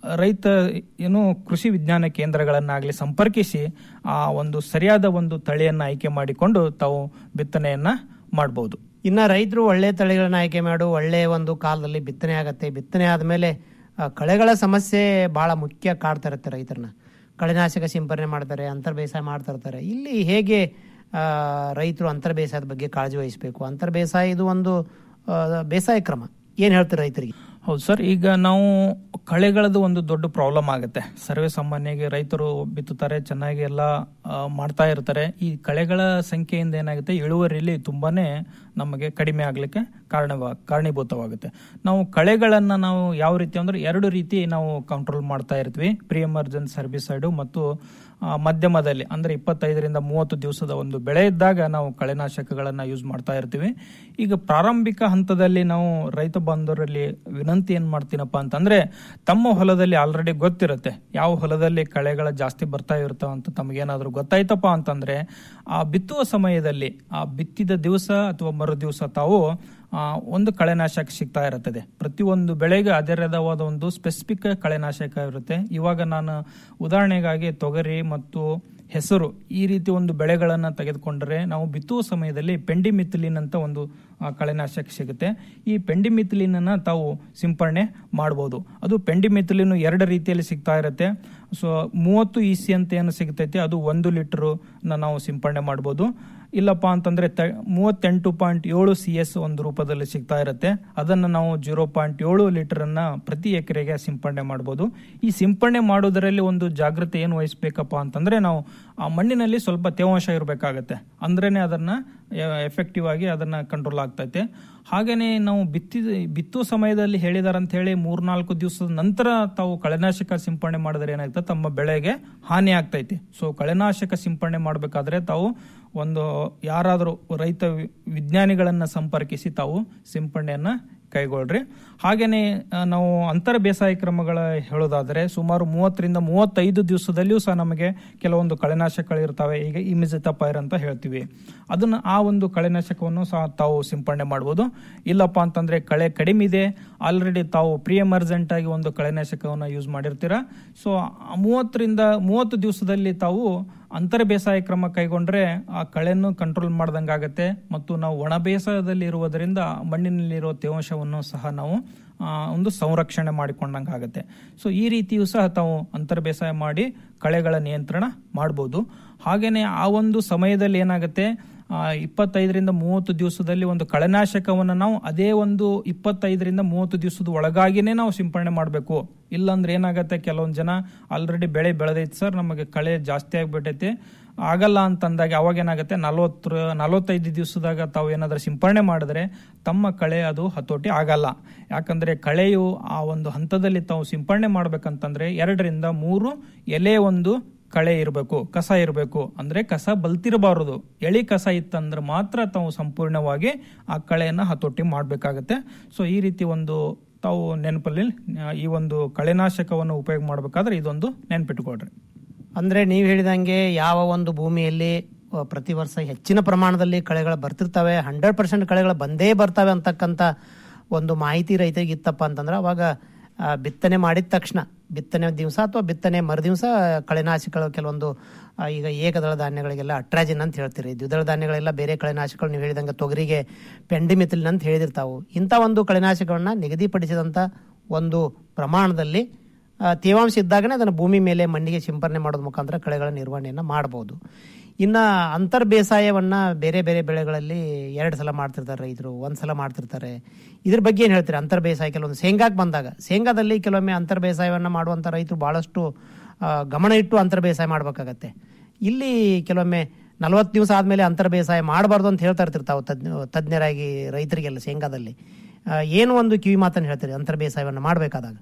ರೈತ ಏನು ಕೃಷಿ ವಿಜ್ಞಾನ ಕೇಂದ್ರಗಳನ್ನಾಗಲಿ ಸಂಪರ್ಕಿಸಿ ಆ ಒಂದು ಸರಿಯಾದ ಒಂದು ತಳಿಯನ್ನು ಆಯ್ಕೆ ಮಾಡಿಕೊಂಡು ತಾವು ಬಿತ್ತನೆಯನ್ನ ಮಾಡಬಹುದು ಇನ್ನ ರೈತರು ಒಳ್ಳೆ ತಳಿಗಳನ್ನ ಆಯ್ಕೆ ಮಾಡು ಒಳ್ಳೆ ಒಂದು ಕಾಲದಲ್ಲಿ ಬಿತ್ತನೆ ಆಗತ್ತೆ ಬಿತ್ತನೆ ಆದಮೇಲೆ ಕಳೆಗಳ ಸಮಸ್ಯೆ ಬಹಳ ಮುಖ್ಯ ಕಾಡ್ತಾ ಇರುತ್ತೆ ರೈತರನ್ನ ಕಳೆನಾಶಕ ಸಿಂಪರಣೆ ಮಾಡ್ತಾರೆ ಅಂತರ್ ಬೇಸಾಯ ಮಾಡ್ತಾ ಇರ್ತಾರೆ ಇಲ್ಲಿ ಹೇಗೆ ಆ, ರೈತರು ಅಂತರ್ ಬೇಸಾಯದ ಬಗ್ಗೆ ಕಾಳಜಿ ವಹಿಸಬೇಕು ಅಂತರ್ ಬೇಸಾಯ ಇದು ಒಂದು ಆ, ಬೇಸಾಯ ಕ್ರಮ ಏನ್ ಹೇಳ್ತಾರೆ ರೈತರಿಗೆ ಹೌದು ಸರ್ ಈಗ ನಾವು ಕಳೆಗಳದ್ದು ಒಂದು ದೊಡ್ಡ ಪ್ರಾಬ್ಲಮ್ ಆಗುತ್ತೆ ಸರ್ವೇ ಸಾಮಾನ್ಯವಾಗಿ ರೈತರು ಬಿತ್ತುತ್ತಾರೆ ಚೆನ್ನಾಗಿ ಎಲ್ಲ ಆ, ಮಾಡ್ತಾ ಇರ್ತಾರೆ ಈ ಕಳೆಗಳ ಸಂಖ್ಯೆಯಿಂದ ಏನಾಗುತ್ತೆ ಇಳುವರಿಯಲ್ಲಿ ತುಂಬಾನೇ ನಮಗೆ ಕಡಿಮೆ ಆಗ್ಲಿಕ್ಕೆ ಕಾರಣವ ಕಾರಣೀಭೂತವಾಗುತ್ತೆ ನಾವು ಕಳೆಗಳನ್ನ ನಾವು ಯಾವ ರೀತಿ ಅಂದ್ರೆ ಎರಡು ರೀತಿ ನಾವು ಕಂಟ್ರೋಲ್ ಮಾಡ್ತಾ ಇರ್ತೀವಿ ಪ್ರಿ ಎಮರ್ಜೆನ್ಸ್ ಸರ್ಬಿಸೈಡು ಮತ್ತು ಆ, ಮಧ್ಯಮದಲ್ಲಿ ಅಂದ್ರೆ ಇಪ್ಪತ್ತೈದರಿಂದ ಮೂವತ್ತು ದಿವಸದ ಒಂದು ಬೆಳೆ ಇದ್ದಾಗ ನಾವು ಕಳೆನಾಶಕಗಳನ್ನ ಯೂಸ್ ಮಾಡ್ತಾ ಇರ್ತೀವಿ ಈಗ ಪ್ರಾರಂಭಿಕ ಹಂತದಲ್ಲಿ ನಾವು ರೈತ ಬಾಂಧವರಲ್ಲಿ ವಿನಂತಿ ಏನ್ ಮಾಡ್ತೀನಪ್ಪ ಅಂತಂದ್ರೆ ತಮ್ಮ ಹೊಲದಲ್ಲಿ ಆಲ್ರೆಡಿ ಗೊತ್ತಿರುತ್ತೆ ಯಾವ ಹೊಲದಲ್ಲಿ ಕಳೆಗಳ ಜಾಸ್ತಿ ಬರ್ತಾ ಇರ್ತಾವ ಅಂತ ತಮಗೇನಾದ್ರೂ ಗೊತ್ತಾಯ್ತಪ್ಪ ಅಂತಂದ್ರೆ ಆ ಬಿತ್ತುವ ಸಮಯದಲ್ಲಿ ಆ ಬಿತ್ತಿದ ದಿವಸ ಅಥವಾ ಮರು ದಿವಸ ತಾವು ಆ, ಒಂದು ಕಳೆನಾಶಕ ಸಿಗ್ತಾ ಇರುತ್ತದೆ ಪ್ರತಿಯೊಂದು ಬೆಳೆಗೆ ಅದರದವಾದ ಒಂದು ಸ್ಪೆಸಿಫಿಕ್ ಕಳೆನಾಶಕ ಇರುತ್ತೆ ಇವಾಗ ನಾನು ಉದಾಹರಣೆಗಾಗಿ ತೊಗರಿ ಮತ್ತು ಹೆಸರು ಈ ರೀತಿ ಒಂದು ಬೆಳೆಗಳನ್ನು ತೆಗೆದುಕೊಂಡರೆ ನಾವು ಬಿತ್ತುವ ಸಮಯದಲ್ಲಿ ಪೆಂಡಿಮಿಥಿಲಿನ್ ಅಂತ ಒಂದು ಆ, ಕಳೆನಾಶಕ ಸಿಗುತ್ತೆ ಈ ಪೆಂಡಿಮಿಥಿಲಿನ್ ಅನ್ನ ತಾವು ಸಿಂಪರಣೆ ಮಾಡಬಹುದು ಅದು ಪೆಂಡಿಮಿಥಿಲಿನ್ ಎರಡು ರೀತಿಯಲ್ಲಿ ಸಿಗ್ತಾ ಇರುತ್ತೆ ಸೊ ಮೂವತ್ತು ಇ ಸಿ ಅಂತ ಏನು ಸಿಗ್ತೈತೆ ಅದು ಒಂದು ಲೀಟರ್ ನಾವು ಸಿಂಪರಣೆ ಮಾಡಬಹುದು ಇಲ್ಲಪ್ಪ ಅಂತಂದ್ರೆ ತ- ಮೂವತ್ತೆಂಟು ಪಾಯಿಂಟ್ ಏಳು ಸಿ ಎಸ್ ಒಂದು ರೂಪದಲ್ಲಿ ಸಿಗ್ತಾ ಇರುತ್ತೆ ಅದನ್ನು ನಾವು ಜೀರೋ ಪಾಯಿಂಟ್ ಏಳು ಲೀಟರ್ ಅನ್ನ ಪ್ರತಿ ಎಕರೆಗೆ ಸಿಂಪರಣೆ ಮಾಡಬಹುದು ಈ ಸಿಂಪರಣೆ ಮಾಡೋದರಲ್ಲಿ ಒಂದು ಜಾಗೃತಿ ಏನು ವಹಿಸ್ಬೇಕಪ್ಪ ಅಂತಂದ್ರೆ ನಾವು ಆ ಮಣ್ಣಿನಲ್ಲಿ ಸ್ವಲ್ಪ ತೇವಾಂಶ ಇರಬೇಕಾಗತ್ತೆ ಅಂದ್ರೇನೆ ಅದನ್ನ ಎಫೆಕ್ಟಿವ್ ಆಗಿ ಅದನ್ನ ಕಂಟ್ರೋಲ್ ಆಗ್ತೈತೆ ಹಾಗೇನೆ ನಾವು ಬಿತ್ತಿದ ಬಿತ್ತುವ ಸಮಯದಲ್ಲಿ ಹೇಳಿದಾರೆ ಅಂತ ಹೇಳಿ ಮೂರ್ನಾಲ್ಕು ದಿವಸದ ನಂತರ ತಾವು ಕಳೆನಾಶಕ ಸಿಂಪರಣೆ ಮಾಡಿದ್ರೆ ಏನಾಗ್ತದೆ ತಮ್ಮ ಬೆಳೆಗೆ ಹಾನಿ ಆಗ್ತೈತಿ ಸೊ ಕಳೆನಾಶಕ ಸಿಂಪರಣೆ ಮಾಡಬೇಕಾದ್ರೆ ತಾವು ಒಂದು ಯಾರಾದರೂ ರೈತ ವಿ- ವಿಜ್ಞಾನಿಗಳನ್ನ ಸಂಪರ್ಕಿಸಿ ತಾವು ಸಿಂಪರಣೆಯನ್ನ ಕೈಗೊಳ್ರಿ ಹಾಗೇನೆ ಆ, ನಾವು ಅಂತರ ಬೇಸಾಯ ಕ್ರಮಗಳ ಹೇಳೋದಾದ್ರೆ ಸುಮಾರು ಮೂವತ್ತರಿಂದ ಮೂವತ್ತೈದು ದಿವಸದಲ್ಲಿಯೂ ಸಹ ನಮಗೆ ಕೆಲವೊಂದು ಕಳೆನಾಶಕಗಳು ಇರ್ತವೆ ಈಗ ಇಮಿಜಿತಪೈರ್ ಅಂತ ಹೇಳ್ತೀವಿ ಅದನ್ನ ಆ ಒಂದು ಕಳೆನಾಶಕವನ್ನು ಸಹ ತಾವು ಸಿಂಪರಣೆ ಮಾಡ್ಬೋದು ಇಲ್ಲಪ್ಪ ಅಂತಂದ್ರೆ ಕಳೆ ಕಡಿಮೆ ಇದೆ ಆಲ್ರೆಡಿ ತಾವು ಪ್ರಿ ಎಮರ್ಜೆಂಟ್ ಆಗಿ ಒಂದು ಕಳೆನಾಶಕವನ್ನು ಯೂಸ್ ಮಾಡಿರ್ತೀರಾ ಸೊ ಮೂವತ್ತರಿಂದ ಮೂವತ್ತು ದಿವಸದಲ್ಲಿ ತಾವು ಅಂತರ ಬೇಸಾಯ ಕ್ರಮ ಕೈಗೊಂಡ್ರೆ ಆ ಕಳೆಯನ್ನು ಕಂಟ್ರೋಲ್ ಮಾಡ್ದಂಗಾಗತ್ತೆ ಮತ್ತು ನಾವು ಒಣ ಬೇಸಾಯದಲ್ಲಿ ಇರುವುದರಿಂದ ಮಣ್ಣಿನಲ್ಲಿರೋ ತೇವಾಂಶವನ್ನು ಸಹ ನಾವು ಆ, ಒಂದು ಸಂರಕ್ಷಣೆ ಮಾಡಿಕೊಂಡಂಗೆ ಆಗುತ್ತೆ ಸೊ ಈ ರೀತಿಯೂ ಸಹ ತಾವು ಅಂತರ ಬೇಸಾಯ ಮಾಡಿ ಕಳೆಗಳ ನಿಯಂತ್ರಣ ಮಾಡ್ಬೋದು ಹಾಗೇನೆ ಆ ಒಂದು ಸಮಯದಲ್ಲಿ ಏನಾಗುತ್ತೆ ಆ, ಇಪ್ಪತ್ತೈದರಿಂದ ಮೂವತ್ತು ದಿವಸದಲ್ಲಿ ಒಂದು ಕಳೆನಾಶಕವನ್ನು ನಾವು ಅದೇ ಒಂದು ಇಪ್ಪತ್ತೈದರಿಂದ ಮೂವತ್ತು ದಿವಸದ ಒಳಗಾಗಿನೇ ನಾವು ಸಿಂಪರಣೆ ಮಾಡಬೇಕು ಇಲ್ಲಾಂದ್ರೆ ಏನಾಗುತ್ತೆ ಕೆಲವೊಂದು ಜನ ಆಲ್ರೆಡಿ ಬೆಳೆ ಬೆಳೆದೈತೆ ಸರ್ ನಮಗೆ ಕಳೆ ಜಾಸ್ತಿ ಆಗ್ಬಿಟ್ಟೈತೆ ಆಗಲ್ಲ ಅಂತಂದಾಗ ಅವಾಗ ಏನಾಗುತ್ತೆ ನಲವತ್ತು ನಲವತ್ತೈದು ದಿವಸದಾಗ ತಾವು ಏನಾದ್ರೂ ಸಿಂಪರಣೆ ಮಾಡಿದ್ರೆ ತಮ್ಮ ಕಳೆ ಅದು ಹತೋಟಿ ಆಗಲ್ಲ ಯಾಕಂದ್ರೆ ಕಳೆಯು ಆ ಒಂದು ಹಂತದಲ್ಲಿ ತಾವು ಸಿಂಪರಣೆ ಮಾಡ್ಬೇಕಂತಂದ್ರೆ ಎರಡರಿಂದ ಮೂರು ಎಲೆ ಒಂದು ಕಳೆ ಇರಬೇಕು ಕಸ ಇರಬೇಕು ಅಂದ್ರೆ ಕಸ ಬಲ್ತಿರಬಾರದು ಎಳಿ ಕಸ ಇತ್ತಂದ್ರೆ ಮಾತ್ರ ತಾವು ಸಂಪೂರ್ಣವಾಗಿ ಆ ಕಳೆಯನ್ನ ಹತೋಟಿ ಮಾಡಬೇಕಾಗತ್ತೆ ಸೊ ಈ ರೀತಿ ಒಂದು ತಾವು ನೆನಪಲ್ಲಿ ಆ, ಈ ಒಂದು ಕಳೆನಾಶಕವನ್ನು ಉಪಯೋಗ ಮಾಡಬೇಕಾದ್ರೆ ಇದೊಂದು ನೆನ್ಪಿಟ್ಕೊಳ್ರಿ ಅಂದ್ರೆ ನೀವು ಹೇಳಿದಂಗೆ ಯಾವ ಒಂದು ಭೂಮಿಯಲ್ಲಿ ಆ, ಪ್ರತಿ ವರ್ಷ ಹೆಚ್ಚಿನ ಪ್ರಮಾಣದಲ್ಲಿ ಕಳೆಗಳು ಬರ್ತಿರ್ತವೆ ಹಂಡ್ರೆಡ್ ಪರ್ಸೆಂಟ್ ಕಳೆಗಳು ಬಂದೇ ಬರ್ತವೆ ಅಂತಕ್ಕಂಥ ಒಂದು ಮಾಹಿತಿ ರೈತರಿಗೆ ಇತ್ತಪ್ಪ ಅಂತಂದ್ರೆ ಅವಾಗ ಆ, ಬಿತ್ತನೆ ಮಾಡಿದ ತಕ್ಷಣ ಬಿತ್ತನೆ ದಿವಸ ಅಥವಾ ಬಿತ್ತನೆ ಮರುದಿವಸ ಕಳೆನಾಶಕಗಳು ಕೆಲವೊಂದು ಆ, ಈಗ ಏಕದಳ ಧಾನ್ಯಗಳಿಗೆಲ್ಲ ಅಟ್ರಾಜಿನ್ ಅಂತ ಹೇಳ್ತೀರಿ ದ್ವಿದಳ ಧಾನ್ಯಗಳೆಲ್ಲ ಬೇರೆ ಕಳೆನಾಶಕಗಳು ನೀವು ಹೇಳಿದಂಗೆ ತೊಗರಿಗೆ ಪೆಂಡಿಮಿಥಿಲಿನ್ ಅಂತ ಹೇಳಿರ್ತಾವು ಇಂಥ ಒಂದು ಕಳೆನಾಶಕಗಳನ್ನ ನಿಗದಿಪಡಿಸಿದಂಥ ಒಂದು ಪ್ರಮಾಣದಲ್ಲಿ ಆ, ತೇವಾಂಶ ಇದ್ದಾಗನೇ ಅದನ್ನು ಭೂಮಿ ಮೇಲೆ ಮಣ್ಣಿಗೆ ಸಿಂಪರಣೆ ಮಾಡೋದ್ ಮುಖಾಂತರ ಕಳೆಗಳ ನಿರ್ವಹಣೆಯನ್ನು ಮಾಡಬಹುದು ಇನ್ನ ಅಂತರ್ ಬೇಸಾಯವನ್ನ ಬೇರೆ ಬೇರೆ ಬೆಳೆಗಳಲ್ಲಿ ಎರಡು ಸಲ ಮಾಡ್ತಿರ್ತಾರೆ ರೈತರು ಒಂದ್ ಸಲ ಮಾಡ್ತಿರ್ತಾರೆ ಇದ್ರ ಬಗ್ಗೆ ಏನ್ ಹೇಳ್ತೀರಿ ಅಂತರ್ ಬೇಸಾಯ ಕೆಲವೊಂದು ಶೇಂಗಾಕ್ ಬಂದಾಗ ಶೇಂಗಾದಲ್ಲಿ ಕೆಲವೊಮ್ಮೆ ಅಂತರ್ ಬೇಸಾಯವನ್ನ ಮಾಡುವಂತ ರೈತರು ಬಹಳಷ್ಟು ಆ, ಗಮನ ಇಟ್ಟು ಅಂತರ್ ಬೇಸಾಯ ಮಾಡ್ಬೇಕಾಗತ್ತೆ ಇಲ್ಲಿ ಕೆಲವೊಮ್ಮೆ ನಲವತ್ತು ದಿವಸ ಆದ್ಮೇಲೆ ಅಂತರ್ ಬೇಸಾಯ ಮಾಡಬಾರ್ದು ಅಂತ ಹೇಳ್ತಾ ಇರ್ತಿರ್ತಾವೆ ತಜ್ಞ ತಜ್ಞರಾಗಿ ರೈತರಿಗೆಲ್ಲ ಶೇಂಗಾದಲ್ಲಿ ಆ, ಏನು ಒಂದು ಕಿವಿ ಮಾತನ್ನು ಹೇಳ್ತೀರಿ ಅಂತರ್ ಬೇಸಾಯವನ್ನ ಮಾಡಬೇಕಾದಾಗ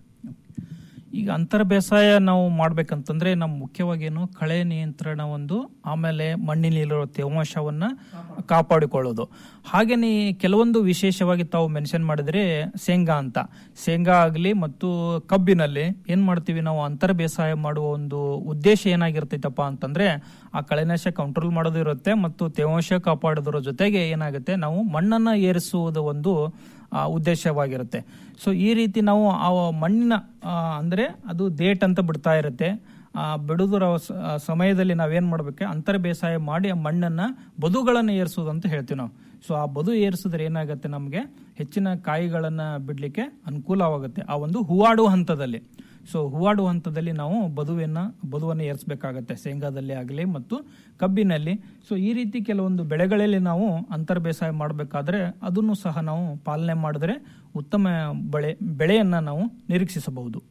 ಈಗ ಅಂತರ ಬೇಸಾಯ ನಾವು ಮಾಡ್ಬೇಕಂತಂದ್ರೆ ನಮ್ಮ ಮುಖ್ಯವಾಗಿ ಏನು ಕಳೆ ನಿಯಂತ್ರಣ ಒಂದು ಆಮೇಲೆ ಮಣ್ಣಿನಲ್ಲಿರೋ ತೇವಾಂಶವನ್ನ ಕಾಪಾಡಿಕೊಳ್ಳೋದು ಹಾಗೇನೆ ಕೆಲವೊಂದು ವಿಶೇಷವಾಗಿ ತಾವು ಮೆನ್ಷನ್ ಮಾಡಿದ್ರೆ ಶೇಂಗಾ ಅಂತ ಶೇಂಗಾ ಆಗಲಿ ಮತ್ತು ಕಬ್ಬಿನಲ್ಲಿ ಏನ್ ಮಾಡ್ತೀವಿ ನಾವು ಅಂತರ ಬೇಸಾಯ ಮಾಡುವ ಒಂದು ಉದ್ದೇಶ ಏನಾಗಿರ್ತೈತಪ್ಪ ಅಂತಂದ್ರೆ ಆ ಕಳೆನಾಶ ಕಂಟ್ರೋಲ್ ಮಾಡೋದು ಇರುತ್ತೆ ಮತ್ತು ತೇವಾಂಶ ಕಾಪಾಡೋದ್ರ ಜೊತೆಗೆ ಏನಾಗುತ್ತೆ ನಾವು ಮಣ್ಣನ್ನ ಏರಿಸುವುದು ಒಂದು ಆ, ಉದ್ದೇಶವಾಗಿರುತ್ತೆ ಸೊ ಈ ರೀತಿ ನಾವು ಆ ಮಣ್ಣಿನ ಆ, ಅಂದ್ರೆ ಅದು ಡೇಟ್ ಅಂತ ಬಿಡ್ತಾ ಇರುತ್ತೆ ಆ ಬಿಡುದರ ಸ- ಆ ಸಮಯದಲ್ಲಿ ನಾವೇನ್ ಮಾಡ್ಬೇಕು ಅಂತರ ಬೇಸಾಯ ಮಾಡಿ ಆ ಮಣ್ಣನ್ನ ಬದುಗಳನ್ನು ಏರಿಸೋದು ಅಂತ ಹೇಳ್ತೀವಿ ನಾವು ಸೊ ಆ ಬದು ಏರಿಸಿದ್ರೆ ಏನಾಗುತ್ತೆ ನಮಗೆ ಹೆಚ್ಚಿನ ಕಾಯಿಗಳನ್ನ ಬಿಡ್ಲಿಕ್ಕೆ ಅನುಕೂಲವಾಗುತ್ತೆ ಆ ಒಂದು ಹೂವಾಡುವ ಹಂತದಲ್ಲಿ ಸೊ ಹೂವಾಡುವ ಹಂತದಲ್ಲಿ ನಾವು ಬದುವನ್ನ ಬದುವನ್ನು ಏರಿಸಬೇಕಾಗತ್ತೆ ಶೇಂಗಾದಲ್ಲಿ ಆಗಲಿ ಮತ್ತು ಕಬ್ಬಿನಲ್ಲಿ ಸೊ ಈ ರೀತಿ ಕೆಲವೊಂದು ಬೆಳೆಗಳಲ್ಲಿ ನಾವು ಅಂತರ್ ಬೇಸಾಯ ಮಾಡಬೇಕಾದ್ರೆ ಅದನ್ನು ಸಹ ನಾವು ಪಾಲನೆ ಮಾಡಿದ್ರೆ ಉತ್ತಮ ಬೆಳೆ ಬೆಳೆಯನ್ನ ನಾವು ನಿರೀಕ್ಷಿಸಬಹುದು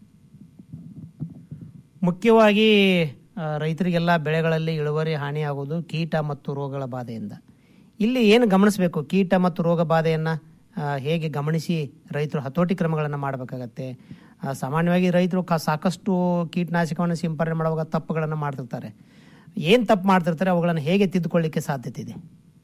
ಮುಖ್ಯವಾಗಿ ಆ, ರೈತರಿಗೆಲ್ಲ ಬೆಳೆಗಳಲ್ಲಿ ಇಳುವರಿ ಹಾನಿಯಾಗುವುದು ಕೀಟ ಮತ್ತು ರೋಗಗಳ ಬಾಧೆಯಿಂದ ಇಲ್ಲಿ ಏನು ಗಮನಿಸಬೇಕು ಕೀಟ ಮತ್ತು ರೋಗ ಬಾಧೆಯನ್ನು ಹೇಗೆ ಗಮನಿಸಿ ರೈತರು ಹತೋಟಿ ಕ್ರಮಗಳನ್ನು ಮಾಡಬೇಕಾಗತ್ತೆ ಆ, ಸಾಮಾನ್ಯವಾಗಿ ರೈತರು ಕ ಸಾಕಷ್ಟು ಕೀಟನಾಶಕವನ್ನು ಸಿಂಪರಣೆ ಮಾಡುವಾಗ ತಪ್ಪುಗಳನ್ನು ಮಾಡ್ತಿರ್ತಾರೆ ಏನು ತಪ್ಪು ಮಾಡ್ತಿರ್ತಾರೆ ಅವುಗಳನ್ನು ಹೇಗೆ ತಿದ್ದುಕೊಳ್ಳಿಕ್ಕೆ ಸಾಧ್ಯತೆ ಇದೆ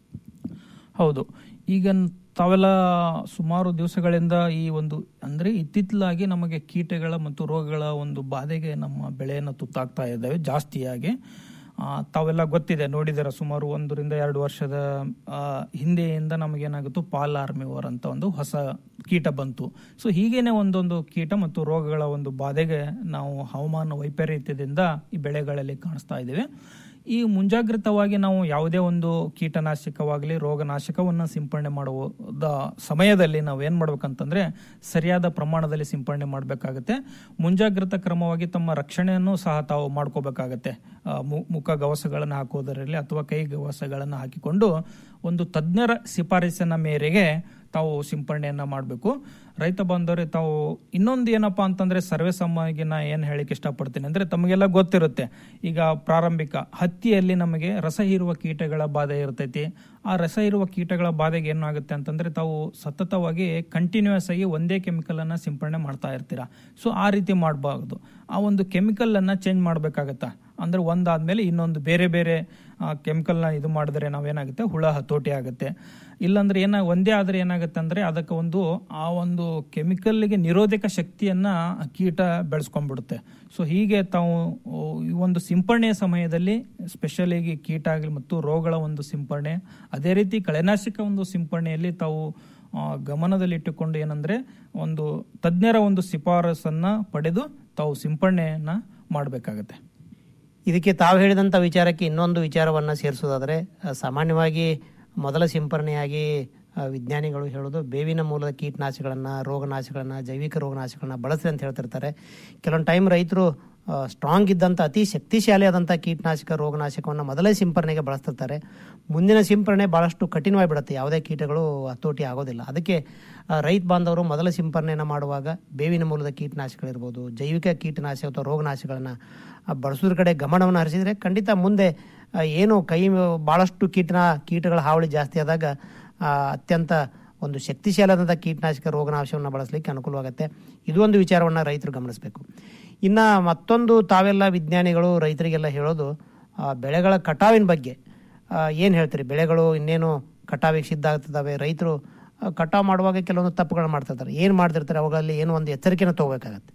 ಹೌದು ಈಗ ನ್- ತಾವೆಲ್ಲ ಸುಮಾರು ದಿವಸಗಳಿಂದ ಈ ಒಂದು ಅಂದ್ರೆ ಇತ್ತಿತ್ತಲಾಗಿ ನಮಗೆ ಕೀಟಗಳ ಮತ್ತು ರೋಗಗಳ ಒಂದು ಬಾಧೆಗೆ ನಮ್ಮ ಬೆಳೆಯನ್ನು ತುತ್ತಾಗ್ತಾ ಇದ್ದಾವೆ ಜಾಸ್ತಿಯಾಗಿ ಆ, ತಾವೆಲ್ಲ ಗೊತ್ತಿದೆ ನೋಡಿದಾರೆ ಸುಮಾರು ಒಂದರಿಂದ ಎರಡು ವರ್ಷದ ಆ, ಹಿಂದೆಯಿಂದ ನಮಗೇನಾಗುತ್ತೋ ಪಾಲ್ ಆರ್ಮಿವರ್ ಅಂತ ಒಂದು ಹೊಸ ಕೀಟ ಬಂತು ಸೊ ಹೀಗೇನೆ ಒಂದೊಂದು ಕೀಟ ಮತ್ತು ರೋಗಗಳ ಒಂದು ಬಾಧೆಗೆ ನಾವು ಹವಾಮಾನ ವೈಪರೀತ್ಯದಿಂದ ಈ ಬೆಳೆಗಳಲ್ಲಿ ಕಾಣಿಸ್ತಾ ಇದ್ದೇವೆ ಈ ಮುಂಜಾಗ್ರತವಾಗಿ ನಾವು ಯಾವುದೇ ಒಂದು ಕೀಟನಾಶಕವಾಗಲಿ ರೋಗನಾಶಕವನ್ನು ಸಿಂಪಡಣೆ ಮಾಡುವ ಸಮಯದಲ್ಲಿ ನಾವು ಏನು ಮಾಡ್ಬೇಕಂತಂದ್ರೆ ಸರಿಯಾದ ಪ್ರಮಾಣದಲ್ಲಿ ಸಿಂಪಡಣೆ ಮಾಡಬೇಕಾಗುತ್ತೆ ಮುಂಜಾಗ್ರತಾ ಕ್ರಮವಾಗಿ ತಮ್ಮ ರಕ್ಷಣೆಯನ್ನು ಸಹ ತಾವು ಮಾಡ್ಕೋಬೇಕಾಗತ್ತೆ ಆ, ಮು- ಮುಖ ಗವಸಗಳನ್ನು ಹಾಕೋದರಲ್ಲಿ ಅಥವಾ ಕೈ ಗವಸಗಳನ್ನು ಹಾಕಿಕೊಂಡು ಒಂದು ತಜ್ಞರ ಶಿಫಾರಸಿನ ಮೇರೆಗೆ ತಾವು ಸಿಂಪಡಣೆಯನ್ನ ಮಾಡಬೇಕು ರೈತ ಬಾಂಧವರೇ ತಾವು ಇನ್ನೊಂದು ಏನಪ್ಪಾ ಅಂತಂದ್ರೆ ಸರ್ವೇ ಸಾಮಾನ್ಯವಾಗಿ ನಾ ಏನ್ ಹೇಳಿಕ್ ಇಷ್ಟಪಡ್ತೀನಿ ಅಂದ್ರೆ ತಮಗೆಲ್ಲ ಗೊತ್ತಿರುತ್ತೆ ಈಗ ಪ್ರಾರಂಭಿಕ ಹತ್ತಿಯಲ್ಲಿ ನಮಗೆ ರಸ ಹೀರುವ ಕೀಟಗಳ ಬಾಧೆ ಇರ್ತೈತಿ ಆ ರಸ ಇರುವ ಕೀಟಗಳ ಬಾಧೆಗೆ ಏನಾಗುತ್ತೆ ಅಂತಂದ್ರೆ ತಾವು ಸತತವಾಗಿ ಕಂಟಿನ್ಯೂಸ್ ಆಗಿ ಒಂದೇ ಕೆಮಿಕಲ್ ಅನ್ನ ಸಿಂಪಡಣೆ ಮಾಡ್ತಾ ಇರ್ತೀರಾ ಸೊ ಆ ರೀತಿ ಮಾಡಬಾರ್ದು ಆ ಒಂದು ಕೆಮಿಕಲ್ ಅನ್ನ ಚೇಂಜ್ ಮಾಡ್ಬೇಕಾಗತ್ತಾ ಅಂದ್ರೆ ಒಂದಾದ್ಮೇಲೆ ಇನ್ನೊಂದು ಬೇರೆ ಬೇರೆ ಕೆಮಿಕಲ್ ನ ಇದು ಮಾಡಿದ್ರೆ ನಾವೇನಾಗುತ್ತೆ ಹುಳ ಹತೋಟಿ ಆಗುತ್ತೆ ಇಲ್ಲಾಂದ್ರೆ ಏನ ಒಂದೇ ಆದ್ರೆ ಏನಾಗುತ್ತೆ ಅಂದ್ರೆ ಅದಕ್ಕೆ ಒಂದು ಆ ಒಂದು ಕೆಮಿಕಲ್ಗೆ ನಿರೋಧಕ ಶಕ್ತಿಯನ್ನ ಆ ಕೀಟ ಬೆಳೆಸ್ಕೊಂಡ್ಬಿಡುತ್ತೆ ಸೊ ಹೀಗೆ ತಾವು ಓ, ಈ ಒಂದು ಸಿಂಪರಣೆಯ ಸಮಯದಲ್ಲಿ ಸ್ಪೆಷಲ್ ಆಗಿ ಕೀಟ ಆಗಲಿ ಮತ್ತು ರೋಗಗಳ ಒಂದು ಸಿಂಪರಣೆ ಅದೇ ರೀತಿ ಕಳೆನಾಶಕ ಒಂದು ಸಿಂಪರಣೆಯಲ್ಲಿ ತಾವು ಆ, ಗಮನದಲ್ಲಿಟ್ಟುಕೊಂಡು ಏನಂದ್ರೆ ಒಂದು ತಜ್ಞರ ಒಂದು ಶಿಫಾರಸನ್ನ ಪಡೆದು ತಾವು ಸಿಂಪರಣೆಯನ್ನ ಮಾಡಬೇಕಾಗತ್ತೆ ಇದಕ್ಕೆ ತಾವು ಹೇಳಿದಂಥ ವಿಚಾರಕ್ಕೆ ಇನ್ನೊಂದು ವಿಚಾರವನ್ನು ಸೇರಿಸೋದಾದರೆ ಆ, ಸಾಮಾನ್ಯವಾಗಿ ಮೊದಲ ಸಿಂಪರಣೆಯಾಗಿ ಆ, ವಿಜ್ಞಾನಿಗಳು ಹೇಳೋದು ಬೇವಿನ ಮೂಲದ ಕೀಟನಾಶಕಗಳನ್ನು ರೋಗನಾಶಕಗಳನ್ನು ಜೈವಿಕ ರೋಗನಾಶಕಗಳನ್ನ ಬಳಸಿ ಅಂತ ಹೇಳ್ತಿರ್ತಾರೆ ಕೆಲವೊಂದು ಟೈಮ್ ರೈತರು ಸ್ಟ್ರಾಂಗ್ ಇದ್ದಂಥ ಅತಿ ಶಕ್ತಿಶಾಲಿ ಆದಂಥ ಕೀಟನಾಶಕ ರೋಗನಾಶಕವನ್ನು ಮೊದಲೇ ಸಿಂಪರಣೆಗೆ ಬಳಸ್ತಿರ್ತಾರೆ ಮುಂದಿನ ಸಿಂಪರಣೆ ಭಾಳಷ್ಟು ಕಠಿಣವಾಗಿ ಬಿಡುತ್ತೆ ಯಾವುದೇ ಕೀಟಗಳು ಹತೋಟಿ ಆಗೋದಿಲ್ಲ ಅದಕ್ಕೆ ಆ, ರೈತ ಬಾಂಧವರು ಮೊದಲ ಸಿಂಪರಣೆಯನ್ನು ಮಾಡುವಾಗ ಬೇವಿನ ಮೂಲದ ಕೀಟನಾಶಕಗಳಿರ್ಬೋದು ಜೈವಿಕ ಕೀಟನಾಶಕ ಅಥವಾ ರೋಗನಾಶಕಗಳನ್ನು ಬಳಸೋದ್ರ ಕಡೆ ಗಮನವನ್ನು ಹರಿಸಿದರೆ ಖಂಡಿತ ಮುಂದೆ ಆ, ಏನು ಕೈ ಭಾಳಷ್ಟು ಕೀಟನ ಕೀಟಗಳ ಹಾವಳಿ ಜಾಸ್ತಿ ಆದಾಗ ಆ, ಅತ್ಯಂತ ಒಂದು ಶಕ್ತಿಶಾಲಿಯಾದಂಥ ಕೀಟನಾಶಕ ರೋಗನಾಶವನ್ನು ಬಳಸಲಿಕ್ಕೆ ಅನುಕೂಲವಾಗುತ್ತೆ ಇದು ಒಂದು ವಿಚಾರವನ್ನು ರೈತರು ಗಮನಿಸಬೇಕು ಇನ್ನು ಮತ್ತೊಂದು ತಾವೆಲ್ಲ ವಿಜ್ಞಾನಿಗಳು ರೈತರಿಗೆಲ್ಲ ಹೇಳೋದು ಆ, ಬೆಳೆಗಳ ಕಟಾವಿನ ಬಗ್ಗೆ ಏನು ಹೇಳ್ತೀರಿ ಬೆಳೆಗಳು ಇನ್ನೇನು ಕಟಾವಿಗೆ ಸಿದ್ಧ ಆಗ್ತದವೆ ರೈತರು ಆ, ಕಟಾವು ಮಾಡುವಾಗ ಕೆಲವೊಂದು ತಪ್ಪುಗಳು ಮಾಡ್ತಿರ್ತಾರೆ ಏನು ಮಾಡ್ತಿರ್ತಾರೆ ಅವುಗಳಲ್ಲಿ ಏನು ಒಂದು ಎಚ್ಚರಿಕೆನ ತಗೋಬೇಕಾಗತ್ತೆ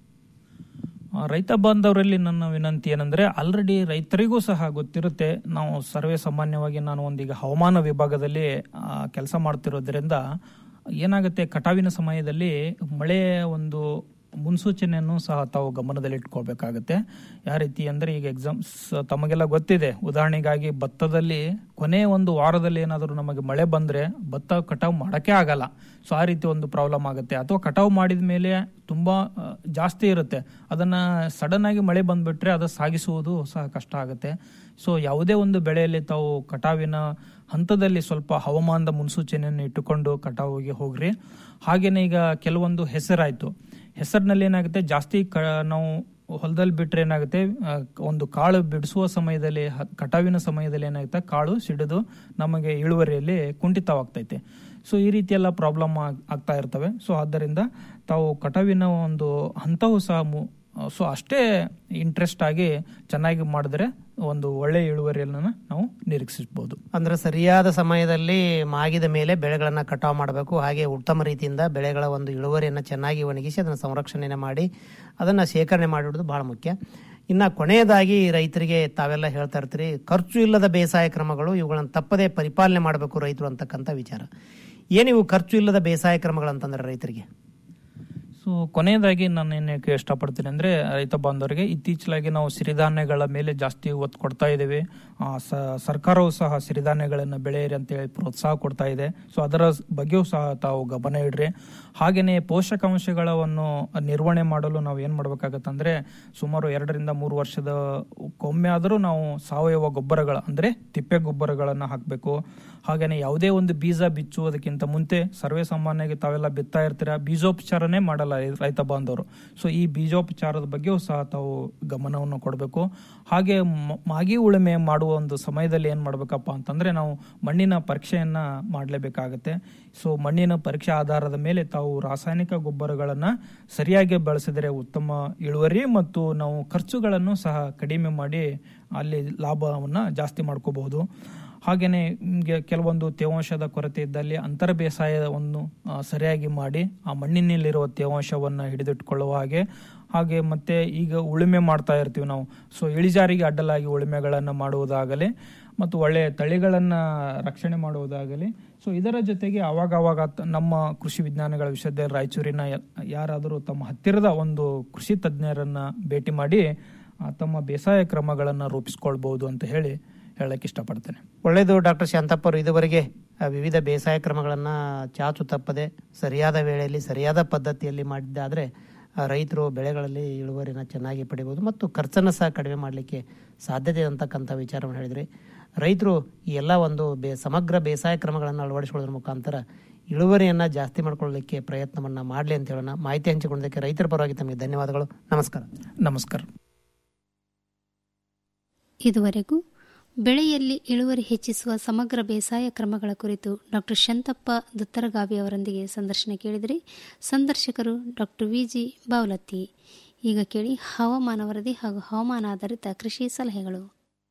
ಆ, ರೈತ ಬಾಂಧವರಲ್ಲಿ ನನ್ನ ವಿನಂತಿ ಏನಂದ್ರೆ ಆಲ್ರೆಡಿ ರೈತರಿಗೂ ಸಹ ಗೊತ್ತಿರುತ್ತೆ ನಾವು ಸರ್ವೇ ಸಾಮಾನ್ಯವಾಗಿ ನಾನು ಒಂದೀಗ ಹವಾಮಾನ ವಿಭಾಗದಲ್ಲಿ ಕೆಲಸ ಮಾಡ್ತಿರೋದ್ರಿಂದ ಏನಾಗುತ್ತೆ ಕಟಾವಿನ ಸಮಯದಲ್ಲಿ ಮಳೆ ಒಂದು ಮುನ್ಸೂಚನೆಯನ್ನು ಸಹ ತಾವು ಗಮನದಲ್ಲಿ ಇಟ್ಕೊಳ್ಬೇಕಾಗತ್ತೆ ಯಾವ ರೀತಿ ಅಂದ್ರೆ ಈಗ ಎಕ್ಸಾಮ್ಸ್ ತಮಗೆಲ್ಲ ಗೊತ್ತಿದೆ ಉದಾಹರಣೆಗಾಗಿ ಭತ್ತದಲ್ಲಿ ಕೊನೆ ಒಂದು ವಾರದಲ್ಲಿ ಏನಾದರೂ ನಮಗೆ ಮಳೆ ಬಂದ್ರೆ ಭತ್ತ ಕಟಾವು ಮಾಡಕ್ಕೆ ಆಗಲ್ಲ ಸೊ ಆ ರೀತಿ ಒಂದು ಪ್ರಾಬ್ಲಮ್ ಆಗುತ್ತೆ ಅಥವಾ ಕಟಾವು ಮಾಡಿದ ಮೇಲೆ ತುಂಬಾ ಆ, ಜಾಸ್ತಿ ಇರುತ್ತೆ ಅದನ್ನ ಸಡನ್ ಆಗಿ ಮಳೆ ಬಂದ್ಬಿಟ್ರೆ ಅದು ಸಾಗಿಸುವುದು ಸಹ ಕಷ್ಟ ಆಗುತ್ತೆ ಸೊ ಯಾವುದೇ ಒಂದು ಬೆಳೆಯಲ್ಲಿ ತಾವು ಕಟಾವಿನ ಹಂತದಲ್ಲಿ ಸ್ವಲ್ಪ ಹವಾಮಾನದ ಮುನ್ಸೂಚನೆಯನ್ನು ಇಟ್ಟುಕೊಂಡು ಕಟಾವಿಗೆ ಹೋಗ್ರಿ ಹಾಗೇನೆ ಈಗ ಕೆಲವೊಂದು ಹೆಸರಾಯ್ತು ಹೆಸರಿನಲ್ಲಿ ಏನಾಗುತ್ತೆ ಜಾಸ್ತಿ ಕ ನಾವು ಹೊಲದಲ್ಲಿ ಬಿಟ್ರೆ ಏನಾಗುತ್ತೆ ಆ, ಒಂದು ಕಾಳು ಬಿಡಿಸುವ ಸಮಯದಲ್ಲಿ ಹ- ಕಟಾವಿನ ಸಮಯದಲ್ಲಿ ಏನಾಗುತ್ತೆ ಕಾಳು ಸಿಡಿದು ನಮಗೆ ಇಳುವರಿಯಲ್ಲಿ ಕುಂಠಿತವಾಗ್ತೈತೆ ಸೊ ಈ ರೀತಿ ಎಲ್ಲ ಪ್ರಾಬ್ಲಮ್ ಆಗ್ತಾ ಇರ್ತವೆ ಸೊ ಆದ್ದರಿಂದ ತಾವು ಕಟಾವಿನ ಒಂದು ಹಂತವೂ ಸಹ ಮು- ಸೊ ಅಷ್ಟೇ ಇಂಟ್ರೆಸ್ಟ್ ಆಗಿ ಚೆನ್ನಾಗಿ ಮಾಡಿದ್ರೆ ಒಂದು ಒಳ್ಳೆಯ ಇಳುವರಿಯನ್ನು ನಾವು ನಿರೀಕ್ಷಿಸಬಹುದು ಅಂದ್ರೆ ಸರಿಯಾದ ಸಮಯದಲ್ಲಿ ಮಾಗಿದ ಮೇಲೆ ಬೆಳೆಗಳನ್ನು ಕಟಾವು ಮಾಡಬೇಕು ಹಾಗೆ ಉತ್ತಮ ರೀತಿಯಿಂದ ಬೆಳೆಗಳ ಒಂದು ಇಳುವರಿಯನ್ನು ಚೆನ್ನಾಗಿ ಒಣಗಿಸಿ ಅದನ್ನು ಸಂರಕ್ಷಣೆಯನ್ನು ಮಾಡಿ ಅದನ್ನು ಶೇಖರಣೆ ಮಾಡಿಡುವುದು ಬಹಳ ಮುಖ್ಯ ಇನ್ನು ಕೊನೆಯದಾಗಿ ರೈತರಿಗೆ ತಾವೆಲ್ಲ ಹೇಳ್ತಾ ಇರ್ತೀರಿ ಖರ್ಚು ಇಲ್ಲದ ಬೇಸಾಯ ಕ್ರಮಗಳು ಇವುಗಳನ್ನು ತಪ್ಪದೇ ಪರಿಪಾಲನೆ ಮಾಡಬೇಕು ರೈತರು ಅಂತಕ್ಕಂಥ ವಿಚಾರ ಏನಿವು ಖರ್ಚು ಇಲ್ಲದ ಬೇಸಾಯ ಕ್ರಮಗಳಂತಂದ್ರೆ ರೈತರಿಗೆ ಸೊ ಕೊನೆಯದಾಗಿ ನಾನು ಏನಕ್ಕೆ ಇಷ್ಟಪಡ್ತೀನಿ ಅಂದ್ರೆ ರೈತ ಬಾಂಧವರಿಗೆ ಇತ್ತೀಚಲಾಗಿ ನಾವು ಸಿರಿಧಾನ್ಯಗಳ ಮೇಲೆ ಜಾಸ್ತಿ ಒತ್ತು ಕೊಡ್ತಾ ಇದ್ದೇವೆ ಆ, ಸ- ಸರ್ಕಾರವು ಸಹ ಸಿರಿಧಾನ್ಯಗಳನ್ನು ಬೆಳೆಯಿರಿ ಅಂತೇಳಿ ಪ್ರೋತ್ಸಾಹ ಕೊಡ್ತಾ ಇದೆ ಸೊ ಅದರ ಬಗ್ಗೆಯೂ ಸಹ ತಾವು ಗಮನ ಇಡ್ರಿ ಹಾಗೆಯೇ ಪೋಷಕಾಂಶಗಳನ್ನು ನಿರ್ವಹಣೆ ಮಾಡಲು ನಾವು ಏನು ಮಾಡಬೇಕಾಗತ್ತಂದ್ರೆ ಸುಮಾರು ಎರಡರಿಂದ ಮೂರು ವರ್ಷದ ಒಮ್ಮೆ ಆದರೂ ನಾವು ಸಾವಯವ ಗೊಬ್ಬರಗಳ ಅಂದ್ರೆ ತಿಪ್ಪೆ ಗೊಬ್ಬರಗಳನ್ನು ಹಾಕಬೇಕು ಹಾಗೇನೆ ಯಾವುದೇ ಒಂದು ಬೀಜ ಬಿಚ್ಚುವುದಕ್ಕಿಂತ ಮುಂಚೆ ಸರ್ವೇ ಸಾಮಾನ್ಯವಾಗಿ ತಾವೆಲ್ಲ ಬಿತ್ತಾ ಇರ್ತೀರಾ ಬೀಜೋಪಚಾರನೇ ಮಾಡಲ್ಲ ಈ ರೈತ ಬಾಂಧವರು ಸೊ ಈ ಬೀಜೋಪಚಾರದ ಬಗ್ಗೆಯೂ ಸಹ ತಾವು ಗಮನವನ್ನು ಕೊಡಬೇಕು ಹಾಗೆ ಮ- ಮಾಗಿ ಉಳುಮೆ ಮಾಡುವ ಒಂದು ಸಮಯದಲ್ಲಿ ಏನ್ ಮಾಡ್ಬೇಕಪ್ಪ ಅಂತಂದ್ರೆ ನಾವು ಮಣ್ಣಿನ ಪರೀಕ್ಷೆಯನ್ನ ಮಾಡಲೇಬೇಕಾಗತ್ತೆ ಸೊ ಮಣ್ಣಿನ ಪರೀಕ್ಷೆ ಆಧಾರದ ಮೇಲೆ ತಾವು ರಾಸಾಯನಿಕ ಗೊಬ್ಬರಗಳನ್ನ ಸರಿಯಾಗಿ ಬಳಸಿದರೆ ಉತ್ತಮ ಇಳುವರಿ ಮತ್ತು ನಾವು ಖರ್ಚುಗಳನ್ನು ಸಹ ಕಡಿಮೆ ಮಾಡಿ ಅಲ್ಲಿ ಲಾಭವನ್ನ ಜಾಸ್ತಿ ಮಾಡ್ಕೋಬಹುದು ಹಾಗೆಯೇ ನಿಮಗೆ ಕೆಲವೊಂದು ತೇವಾಂಶದ ಕೊರತೆ ಇದ್ದಲ್ಲಿ ಅಂತರ ಬೇಸಾಯವನ್ನು ಆ, ಸರಿಯಾಗಿ ಮಾಡಿ ಆ ಮಣ್ಣಿನಲ್ಲಿರುವ ತೇವಾಂಶವನ್ನು ಹಿಡಿದಿಟ್ಕೊಳ್ಳುವ ಹಾಗೆ ಹಾಗೆ ಮತ್ತೆ ಈಗ ಉಳುಮೆ ಮಾಡ್ತಾ ಇರ್ತೀವಿ ನಾವು ಸೊ ಇಳಿಜಾರಿಗೆ ಅಡ್ಡಲಾಗಿ ಉಳುಮೆಗಳನ್ನು ಮಾಡುವುದಾಗಲಿ ಮತ್ತು ಒಳ್ಳೆಯ ತಳಿಗಳನ್ನು ರಕ್ಷಣೆ ಮಾಡುವುದಾಗಲಿ ಸೊ ಇದರ ಜೊತೆಗೆ ಅವಾಗ ಅವಾಗ ತ- ನಮ್ಮ ಕೃಷಿ ವಿಜ್ಞಾನಗಳ ವಿಶ್ವವಿದ್ಯಾಲಯ ರಾಯಚೂರಿನ ಯ- ಯಾರಾದರೂ ತಮ್ಮ ಹತ್ತಿರದ ಒಂದು ಕೃಷಿ ತಜ್ಞರನ್ನ ಭೇಟಿ ಮಾಡಿ ಆ, ತಮ್ಮ ಬೇಸಾಯ ಕ್ರಮಗಳನ್ನು ರೂಪಿಸ್ಕೊಳ್ಬಹುದು ಅಂತ ಹೇಳಿ ಹೇಳಕ್ಕೆ ಇಷ್ಟಪಡ್ತೇನೆ ಒಳ್ಳೆಯದು ಡಾಕ್ಟರ್ ಶಾಂತಪ್ಪ ಅವರು ಇದುವರೆಗೆ ಆ, ವಿವಿಧ ಬೇಸಾಯ ಕ್ರಮಗಳನ್ನು ಚಾಚು ತಪ್ಪದೆ ಸರಿಯಾದ ವೇಳೆಯಲ್ಲಿ ಸರಿಯಾದ ಪದ್ಧತಿಯಲ್ಲಿ ಮಾಡಿದ್ದಾದರೆ ರೈತರು ಬೆಳೆಗಳಲ್ಲಿ ಇಳುವರಿನ ಚೆನ್ನಾಗಿ ಪಡಿಬೋದು ಮತ್ತು ಖರ್ಚನ್ನು ಸಹ ಕಡಿಮೆ ಮಾಡಲಿಕ್ಕೆ ಸಾಧ್ಯತೆ ಅಂತಕ್ಕಂಥ ವಿಚಾರವನ್ನು ಹೇಳಿದ್ರಿ ರೈತರು ಈ ಎಲ್ಲ ಒಂದು ಬೇ ಸಮಗ್ರ ಬೇಸಾಯ ಕ್ರಮಗಳನ್ನು ಅಳವಡಿಸಿಕೊಳ್ಳೋದ್ರ ಮುಖಾಂತರ ಇಳುವರಿಯನ್ನು ಜಾಸ್ತಿ ಮಾಡ್ಕೊಳ್ಳಲಿಕ್ಕೆ ಪ್ರಯತ್ನವನ್ನು ಮಾಡಲಿ ಅಂತ ಹೇಳೋಣ ಮಾಹಿತಿ ಹಂಚಿಕೊಳ್ಳೋದಕ್ಕೆ ರೈತರ ಪರವಾಗಿ ತಮಗೆ ಧನ್ಯವಾದಗಳು ನಮಸ್ಕಾರ ನಮಸ್ಕಾರ ಇದುವರೆಗೂ ಬೆಳೆಯಲ್ಲಿ ಇಳುವರಿ ಹೆಚ್ಚಿಸುವ ಸಮಗ್ರ ಬೇಸಾಯ ಕ್ರಮಗಳ ಕುರಿತು ಡಾಕ್ಟರ್ ಶಂತಪ್ಪ ದುತ್ತರಗಾವಿ ಅವರೊಂದಿಗೆ ಸಂದರ್ಶನ ಕೇಳಿದರೆ ಸಂದರ್ಶಕರು ಡಾಕ್ಟರ್ ವಿಜಿ ಬಾವಲತ್ತಿ ಈಗ ಕೇಳಿ ಹವಾಮಾನ ವರದಿ ಹಾಗೂ ಹವಾಮಾನ ಆಧಾರಿತ ಕೃಷಿ ಸಲಹೆಗಳು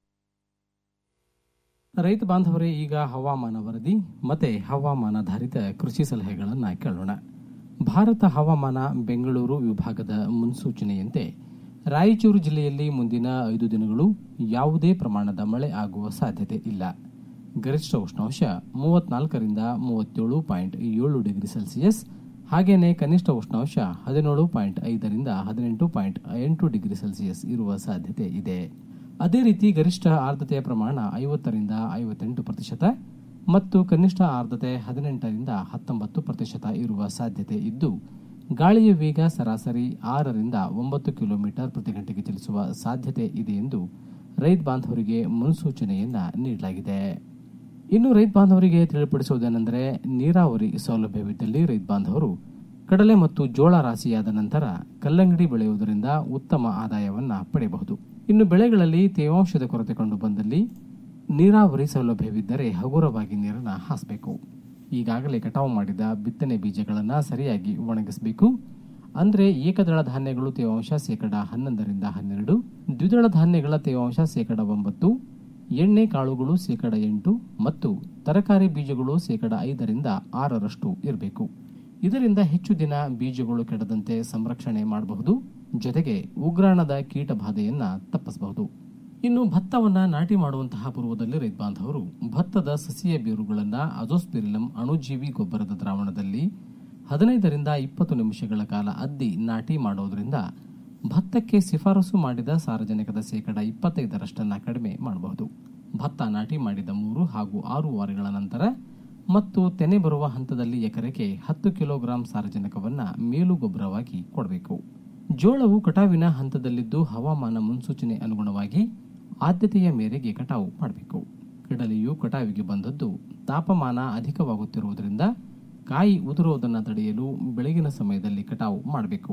ರೈತ ಬಾಂಧವರೇ ಈಗ ಹವಾಮಾನ ವರದಿ ಮತ್ತೆ ಹವಾಮಾನಾಧಾರಿತ ಕೃಷಿ ಸಲಹೆಗಳನ್ನು ಕೇಳೋಣ ಭಾರತ ಹವಾಮಾನ ಬೆಂಗಳೂರು ವಿಭಾಗದ ಮುನ್ಸೂಚನೆಯಂತೆ ರಾಯಚೂರು ಜಿಲ್ಲೆಯಲ್ಲಿ ಮುಂದಿನ ಐದು ದಿನಗಳು ಯಾವುದೇ ಪ್ರಮಾಣದ ಮಳೆ ಆಗುವ ಸಾಧ್ಯತೆ ಇಲ್ಲ ಗರಿಷ್ಠ ಉಷ್ಣಾಂಶ ಮೂವತ್ನಾಲ್ಕರಿಂದ ಮೂವತ್ತೇಳು ಪಾಯಿಂಟ್ ಏಳು ಡಿಗ್ರಿ ಸೆಲ್ಸಿಯಸ್ ಹಾಗೇನೆ ಕನಿಷ್ಠ ಉಷ್ಣಾಂಶ ಹದಿನೇಳು ಪಾಯಿಂಟ್ ಐದರಿಂದ ಹದಿನೆಂಟು ಪಾಯಿಂಟ್ ಎಂಟು ಡಿಗ್ರಿ ಸೆಲ್ಸಿಯಸ್ ಇರುವ ಸಾಧ್ಯತೆ ಇದೆ ಅದೇ ರೀತಿ ಗರಿಷ್ಠ ಆರ್ದ್ರತೆಯ ಪ್ರಮಾಣ ಐವತ್ತರಿಂದ ಐವತ್ತೆಂಟು ಪ್ರತಿಶತ ಮತ್ತು ಕನಿಷ್ಠ ಆರ್ದ್ರತೆ ಹದಿನೆಂಟರಿಂದ ಹತ್ತೊಂಬತ್ತು ಪ್ರತಿಶತ ಇರುವ ಸಾಧ್ಯತೆ ಇದ್ದು ಗಾಳಿಯ ವೇಗ ಸರಾಸರಿ ಆರರಿಂದ ಒಂಬತ್ತು ಕಿಲೋಮೀಟರ್ ಪ್ರತಿ ಗಂಟೆಗೆ ಚಲಿಸುವ ಸಾಧ್ಯತೆ ಇದೆ ಎಂದು ರೈತ ಬಾಂಧವರಿಗೆ ಮುನ್ಸೂಚನೆಯನ್ನ ನೀಡಲಾಗಿದೆ ಇನ್ನು ರೈತ ಬಾಂಧವರಿಗೆ ತಿಳಿಪಡಿಸುವುದೇನೆಂದರೆ ನೀರಾವರಿ ಸೌಲಭ್ಯವಿದ್ದಲ್ಲಿ ರೈತ ಬಾಂಧವರು ಕಡಲೆ ಮತ್ತು ಜೋಳ ರಾಶಿಯಾದ ನಂತರ ಕಲ್ಲಂಗಡಿ ಬೆಳೆಯುವುದರಿಂದ ಉತ್ತಮ ಆದಾಯವನ್ನ ಪಡೆಯಬಹುದು ಇನ್ನು ಬೆಳೆಗಳಲ್ಲಿ ತೇವಾಂಶದ ಕೊರತೆ ಕಂಡು ಬಂದಲ್ಲಿ ನೀರಾವರಿ ಸೌಲಭ್ಯವಿದ್ದರೆ ಹಗುರವಾಗಿ ನೀರನ್ನು ಹಾಸಬೇಕು ಈಗಾಗಲೇ ಕಟಾವು ಮಾಡಿದ ಬಿತ್ತನೆ ಬೀಜಗಳನ್ನು ಸರಿಯಾಗಿ ಒಣಗಿಸಬೇಕು ಅಂದ್ರೆ ಏಕದಳ ಧಾನ್ಯಗಳು ತೇವಾಂಶ ಶೇಕಡ ಹನ್ನೊಂದರಿಂದ ಹನ್ನೆರಡು ದ್ವಿದಳ ಧಾನ್ಯಗಳ ತೇವಾಂಶ ಶೇಕಡ ಒಂಬತ್ತು ಎಣ್ಣೆ ಕಾಳುಗಳು ಶೇಕಡ ಎಂಟು ಮತ್ತು ತರಕಾರಿ ಬೀಜಗಳು ಶೇಕಡ ಐದರಿಂದ ಆರರಷ್ಟು ಇರಬೇಕು ಇದರಿಂದ ಹೆಚ್ಚು ದಿನ ಬೀಜಗಳು ಕೆಡದಂತೆ ಸಂರಕ್ಷಣೆ ಮಾಡಬಹುದು ಜೊತೆಗೆ ಉಗ್ರಾಣದ ಕೀಟ ಬಾಧೆಯನ್ನ ತಪ್ಪಿಸಬಹುದು ಇನ್ನು ಭತ್ತವನ್ನ ನಾಟಿ ಮಾಡುವಂತಹ ಪೂರ್ವದಲ್ಲಿ ರೈತ ಬಾಂಧವರು ಭತ್ತದ ಸಸಿಯ ಬೇರುಗಳನ್ನ ಅಜೋಸ್ಪಿರಿಲಂ ಅಣುಜೀವಿ ಗೊಬ್ಬರದ ದ್ರಾವಣದಲ್ಲಿ ಹದಿನೈದರಿಂದ ಇಪ್ಪತ್ತು ನಿಮಿಷಗಳ ಕಾಲ ಅದ್ದಿ ನಾಟಿ ಮಾಡೋದ್ರಿಂದ ಭತ್ತಕ್ಕೆ ಶಿಫಾರಸು ಮಾಡಿದ ಸಾರಜನಕದ ಶೇಕಡ ಇಪ್ಪತ್ತೈದರಷ್ಟನ್ನ ಕಡಿಮೆ ಮಾಡಬಹುದು ಭತ್ತ ನಾಟಿ ಮಾಡಿದ ಮೂರು ಹಾಗೂ ಆರು ವಾರಗಳ ನಂತರ ಮತ್ತು ತೆನೆ ಬರುವ ಹಂತದಲ್ಲಿ ಎಕರೆಗೆ ಹತ್ತು ಕಿಲೋಗ್ರಾಂ ಸಾರಜನಕವನ್ನ ಮೇಲು ಗೊಬ್ಬರವಾಗಿ ಕೊಡಬೇಕು ಜೋಳವು ಕಟಾವಿನ ಹಂತದಲ್ಲಿದ್ದು ಹವಾಮಾನ ಮುನ್ಸೂಚನೆ ಅನುಗುಣವಾಗಿ ಆದ್ಯತೆಯ ಮೇರೆಗೆ ಕಟಾವು ಮಾಡಬೇಕು ಕಡಲೆಯು ಕಟಾವಿಗೆ ಬಂದದ್ದು ತಾಪಮಾನ ಅಧಿಕವಾಗುತ್ತಿರುವುದರಿಂದ ಕಾಯಿ ಉದುರುವುದನ್ನು ತಡೆಯಲು ಬೆಳಗಿನ ಸಮಯದಲ್ಲಿ ಕಟಾವು ಮಾಡಬೇಕು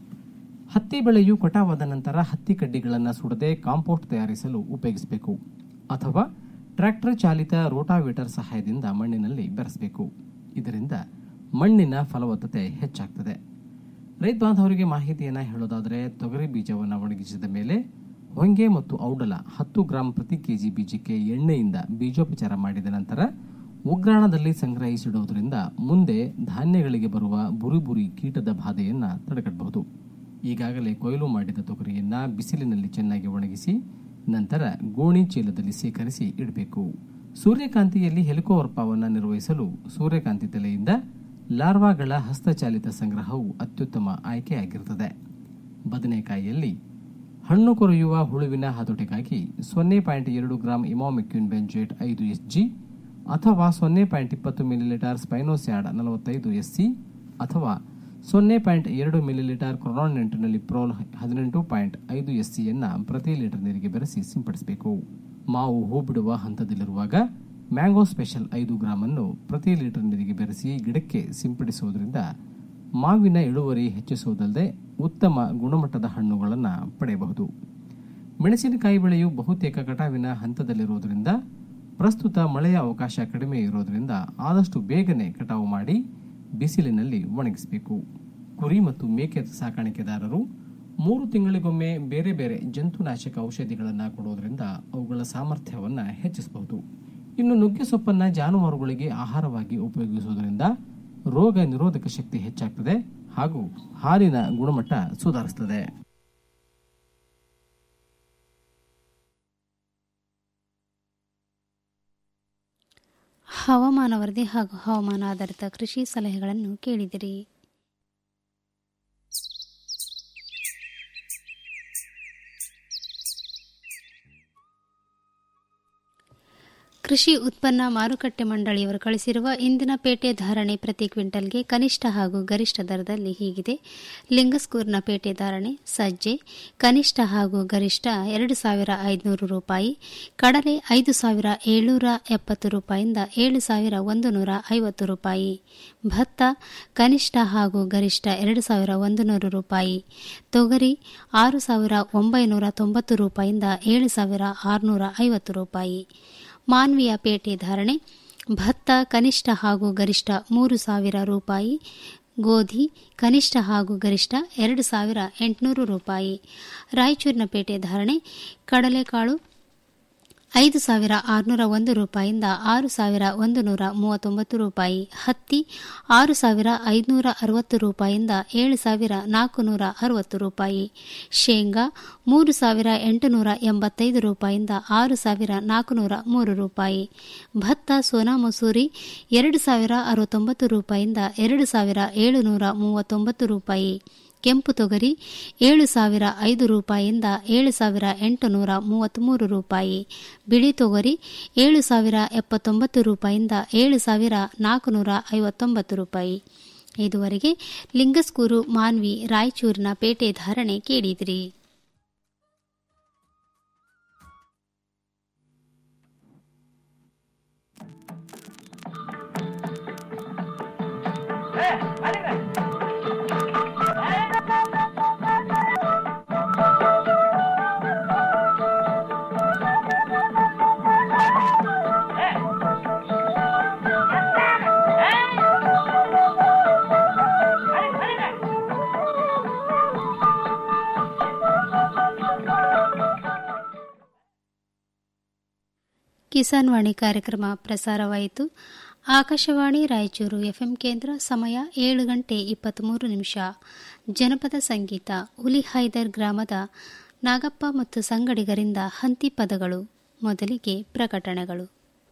ಹತ್ತಿ ಬೆಳೆಯು ಕಟಾವಾದ ನಂತರ ಹತ್ತಿ ಕಡ್ಡಿಗಳನ್ನು ಸುಡದೆ ಕಾಂಪೋಸ್ಟ್ ತಯಾರಿಸಲು ಉಪಯೋಗಿಸಬೇಕು ಅಥವಾ ಟ್ರ್ಯಾಕ್ಟರ್ ಚಾಲಿತ ರೋಟಾವೇಟರ್ ಸಹಾಯದಿಂದ ಮಣ್ಣಿನಲ್ಲಿ ಬೆರೆಸಬೇಕು ಇದರಿಂದ ಮಣ್ಣಿನ ಫಲವತ್ತತೆ ಹೆಚ್ಚಾಗ್ತದೆ ರೈತ ಬಾಂಧವರಿಗೆ ಮಾಹಿತಿಯನ್ನು ಹೇಳೋದಾದರೆ ತೊಗರಿ ಬೀಜವನ್ನು ಒಣಗಿಸಿದ ಮೇಲೆ ಹೊಂಗೆ ಮತ್ತು ಔಡಲ ಹತ್ತು ಗ್ರಾಂ ಪ್ರತಿ ಕೆಜಿ ಬೀಜಕ್ಕೆ ಎಣ್ಣೆಯಿಂದ ಬೀಜೋಪಚಾರ ಮಾಡಿದ ನಂತರ ಉಗ್ರಾಣದಲ್ಲಿ ಸಂಗ್ರಹಿಸಿಡುವುದರಿಂದ ಮುಂದೆ ಧಾನ್ಯಗಳಿಗೆ ಬರುವ ಬುರಿ ಬುರಿ ಕೀಟದ ಬಾಧೆಯನ್ನು ತಡೆಗಟ್ಟಬಹುದು ಈಗಾಗಲೇ ಕೊಯ್ಲು ಮಾಡಿದ ತೊಗರಿಯನ್ನ ಬಿಸಿಲಿನಲ್ಲಿ ಚೆನ್ನಾಗಿ ಒಣಗಿಸಿ ನಂತರ ಗೋಣಿ ಚೀಲದಲ್ಲಿ ಸೇಕರಿಸಿ ಇಡಬೇಕು ಸೂರ್ಯಕಾಂತಿಯಲ್ಲಿ ಹೆಲಿಕೋವರ್ಪವನ್ನು ನಿರ್ವಹಿಸಲು ಸೂರ್ಯಕಾಂತಿ ತಲೆಯಿಂದ ಲಾರ್ವಾಗಳ ಹಸ್ತಚಾಲಿತ ಸಂಗ್ರಹವು ಅತ್ಯುತ್ತಮ ಆಯ್ಕೆಯಾಗಿರುತ್ತದೆ ಬದನೆಕಾಯಿಯಲ್ಲಿ ಹಣ್ಣು ಕೊರೆಯುವ ಹುಳುವಿನ ಹತೋಟಿಗಾಗಿ ಸೊನ್ನೆ ಪಾಯಿಂಟ್ ಎರಡು ಗ್ರಾಂ ಇಮಾಮಿಕ್ಯೂನ್ ಬೆಂಜೇಟ್ ಐದು ಎಸ್ ಜಿ ಅಥವಾ ಸೊನ್ನೆ ಪಾಯಿಂಟ್ ಇಪ್ಪತ್ತು ಮಿಲಿಲೀಟರ್ ಸ್ಪೈನೋಸ್ಯಾಡ್ ನಲವತ್ತೈದು ಎಸ್ ಸಿ ಅಥವಾ ಸೊನ್ನೆ ಪಾಯಿಂಟ್ ಎರಡು ಮಿಲಿಲೀಟರ್ ಕ್ರೊನಾನೆಂಟಿನಲ್ಲಿ ಪ್ರೋಲ್ ಹದಿನೆಂಟು ಪಾಯಿಂಟ್ ಐದು ಎಸ್ ಸಿಯನ್ನು ಪ್ರತಿ ಲೀಟರ್ ನೀರಿಗೆ ಬೆರೆಸಿ ಸಿಂಪಡಿಸಬೇಕು ಮಾವು ಹೂ ಬಿಡುವ ಹಂತದಲ್ಲಿರುವಾಗ ಮ್ಯಾಂಗೋ ಸ್ಪೆಷಲ್ ಐದು ಗ್ರಾಂ ಅನ್ನು ಪ್ರತಿ ಲೀಟರ್ ನೀರಿಗೆ ಬೆರೆಸಿ ಗಿಡಕ್ಕೆ ಸಿಂಪಡಿಸುವುದರಿಂದ ಮಾವಿನ ಇಳುವರಿ ಹೆಚ್ಚಿಸುವುದಲ್ಲದೆ ಉತ್ತಮ ಗುಣಮಟ್ಟದ ಹಣ್ಣುಗಳನ್ನು ಪಡೆಯಬಹುದು ಮೆಣಸಿನಕಾಯಿ ಬೆಳೆಯು ಬಹುತೇಕ ಕಟಾವಿನ ಹಂತದಲ್ಲಿರುವುದರಿಂದ ಪ್ರಸ್ತುತ ಮಳೆಯ ಅವಕಾಶ ಕಡಿಮೆ ಇರೋದರಿಂದ ಆದಷ್ಟು ಬೇಗನೆ ಕಟಾವು ಮಾಡಿ ಬಿಸಿಲಿನಲ್ಲಿ ಒಣಗಿಸಬೇಕು ಕುರಿ ಮತ್ತು ಮೇಕೆ ಸಾಕಾಣಿಕೆದಾರರು ಮೂರು ತಿಂಗಳಿಗೊಮ್ಮೆ ಬೇರೆ ಬೇರೆ ಜಂತುನಾಶಕ ಔಷಧಿಗಳನ್ನು ಕೊಡುವುದರಿಂದ ಅವುಗಳ ಸಾಮರ್ಥ್ಯವನ್ನು ಹೆಚ್ಚಿಸಬಹುದು ಇನ್ನು ನುಗ್ಗೆ ಸೊಪ್ಪನ್ನು ಜಾನುವಾರುಗಳಿಗೆ ಆಹಾರವಾಗಿ ಉಪಯೋಗಿಸುವುದರಿಂದ ರೋಗ ನಿರೋಧಕ ಶಕ್ತಿ ಹೆಚ್ಚಾಗ್ತದೆ ಹಾಗೂ ಹಾಲಿನ ಗುಣಮಟ್ಟ ಸುಧಾರಿಸುತ್ತದೆ ಹವಾಮಾನ ವರದಿ ಹಾಗೂ ಹವಾಮಾನ ಆಧಾರಿತ ಕೃಷಿ ಸಲಹೆಗಳನ್ನು ಕೇಳಿದಿರಿ ಕೃಷಿ ಉತ್ಪನ್ನ ಮಾರುಕಟ್ಟೆ ಮಂಡಳಿಯವರು ಕಳಿಸಿರುವ ಇಂದಿನ ಪೇಟೆ ಧಾರಣೆ ಪ್ರತಿ ಕ್ವಿಂಟಲ್ಗೆ ಕನಿಷ್ಠ ಹಾಗೂ ಗರಿಷ್ಠ ದರದಲ್ಲಿ ಹೀಗಿದೆ ಲಿಂಗಸ್ಕೂರ್ನ ಪೇಟೆ ಧಾರಣೆ ಸಜ್ಜೆ ಕನಿಷ್ಠ ಹಾಗೂ ಗರಿಷ್ಠ ಎರಡು ಸಾವಿರ ಐದುನೂರು ರೂಪಾಯಿ ಕಡಲೆ ಐದು ಸಾವಿರ ಏಳ್ನೂರ ಎಪ್ಪತ್ತು ರೂಪಾಯಿಂದ ಏಳು ಸಾವಿರ ಒಂದು ನೂರ ಐವತ್ತು ರೂಪಾಯಿ ಭತ್ತ ಕನಿಷ್ಠ ಹಾಗೂ ಗರಿಷ್ಠ ಎರಡು ಸಾವಿರ ಒಂದು ನೂರು ರೂಪಾಯಿ ತೊಗರಿ ಆರು ಸಾವಿರ ಒಂಬೈನೂರ ತೊಂಬತ್ತು ರೂಪಾಯಿಂದ ಏಳು ಸಾವಿರ ಆರುನೂರ ಐವತ್ತು ರೂಪಾಯಿ ಮಾನ್ವಿಯ ಪೇಟೆ ಧಾರಣೆ ಭತ್ತ ಕನಿಷ್ಠ ಹಾಗೂ ಗರಿಷ್ಠ ಮೂರು ಸಾವಿರ ರೂಪಾಯಿ ಗೋಧಿ ಕನಿಷ್ಠ ಹಾಗೂ ಗರಿಷ್ಠ ಎರಡು ಸಾವಿರ ಎಂಟುನೂರು ರೂಪಾಯಿ ರಾಯಚೂರಿನ ಪೇಟೆ ಧಾರಣೆ ಕಡಲೆಕಾಳು ಐದು ಸಾವಿರ ಆರುನೂರ ಒಂದು ರೂಪಾಯಿಂದ ಆರು ಸಾವಿರ ಒಂದು ನೂರ ಮೂವತ್ತೊಂಬತ್ತು ರೂಪಾಯಿ ಹತ್ತಿ ಆರು ಸಾವಿರ ಐದುನೂರ ಅರವತ್ತು ರೂಪಾಯಿಂದ ಏಳು ಸಾವಿರ ನಾಲ್ಕುನೂರ ಅರವತ್ತು ರೂಪಾಯಿ ಶೇಂಗಾ ಮೂರು ಸಾವಿರ ಎಂಟುನೂರ ಎಂಬತ್ತೈದು ರೂಪಾಯಿಂದ ಆರು ಸಾವಿರ ನಾಲ್ಕುನೂರ ಮೂರು ರೂಪಾಯಿ ಭತ್ತ ಸೋನಾ ಮಸೂರಿ ಎರಡು ಸಾವಿರ ಅರವತ್ತೊಂಬತ್ತು ರೂಪಾಯಿಂದ ಎರಡು ಸಾವಿರ ಏಳುನೂರ ಮೂವತ್ತೊಂಬತ್ತು ರೂಪಾಯಿ ಕೆಂಪು ತೊಗರಿ ಏಳು ಸಾವಿರ ಐದು ರೂಪಾಯಿಯಿಂದ ಏಳು ಸಾವಿರ ಎಂಟುನೂರ ಮೂವತ್ತ್ಮೂರು ರೂಪಾಯಿ ಬಿಳಿ ತೊಗರಿ ಏಳು ಸಾವಿರ ಎಪ್ಪತ್ತೊಂಬತ್ತು ರೂಪಾಯಿಯಿಂದ ಏಳು ಸಾವಿರ ನಾಲ್ಕುನೂರ ಐವತ್ತೊಂಬತ್ತು ರೂಪಾಯಿ ಇದುವರೆಗೆ ಲಿಂಗಸ್ಕೂರು ಮಾನ್ವಿ ರಾಯಚೂರಿನ ಪೇಟೆ ಧಾರಣೆ ಕೇಳಿದಿರಿ ಕಿಸಾನ್ ವಾಣಿ ಕಾರ್ಯಕ್ರಮ ಪ್ರಸಾರವಾಯಿತು ಆಕಾಶವಾಣಿ ರಾಯಚೂರು ಎಫ್ಎಂ ಕೇಂದ್ರ ಸಮಯ ಏಳು ಗಂಟೆ ಇಪ್ಪತ್ತ್ಮೂರು ನಿಮಿಷ ಜನಪದ ಸಂಗೀತ ಹುಲಿಹೈದರ್ ಗ್ರಾಮದ ನಾಗಪ್ಪ ಮತ್ತು ಸಂಗಡಿಗರಿಂದ ಹಂತಿ ಪದಗಳು ಮೊದಲಿಗೆ ಪ್ರಕಟಣೆಗಳು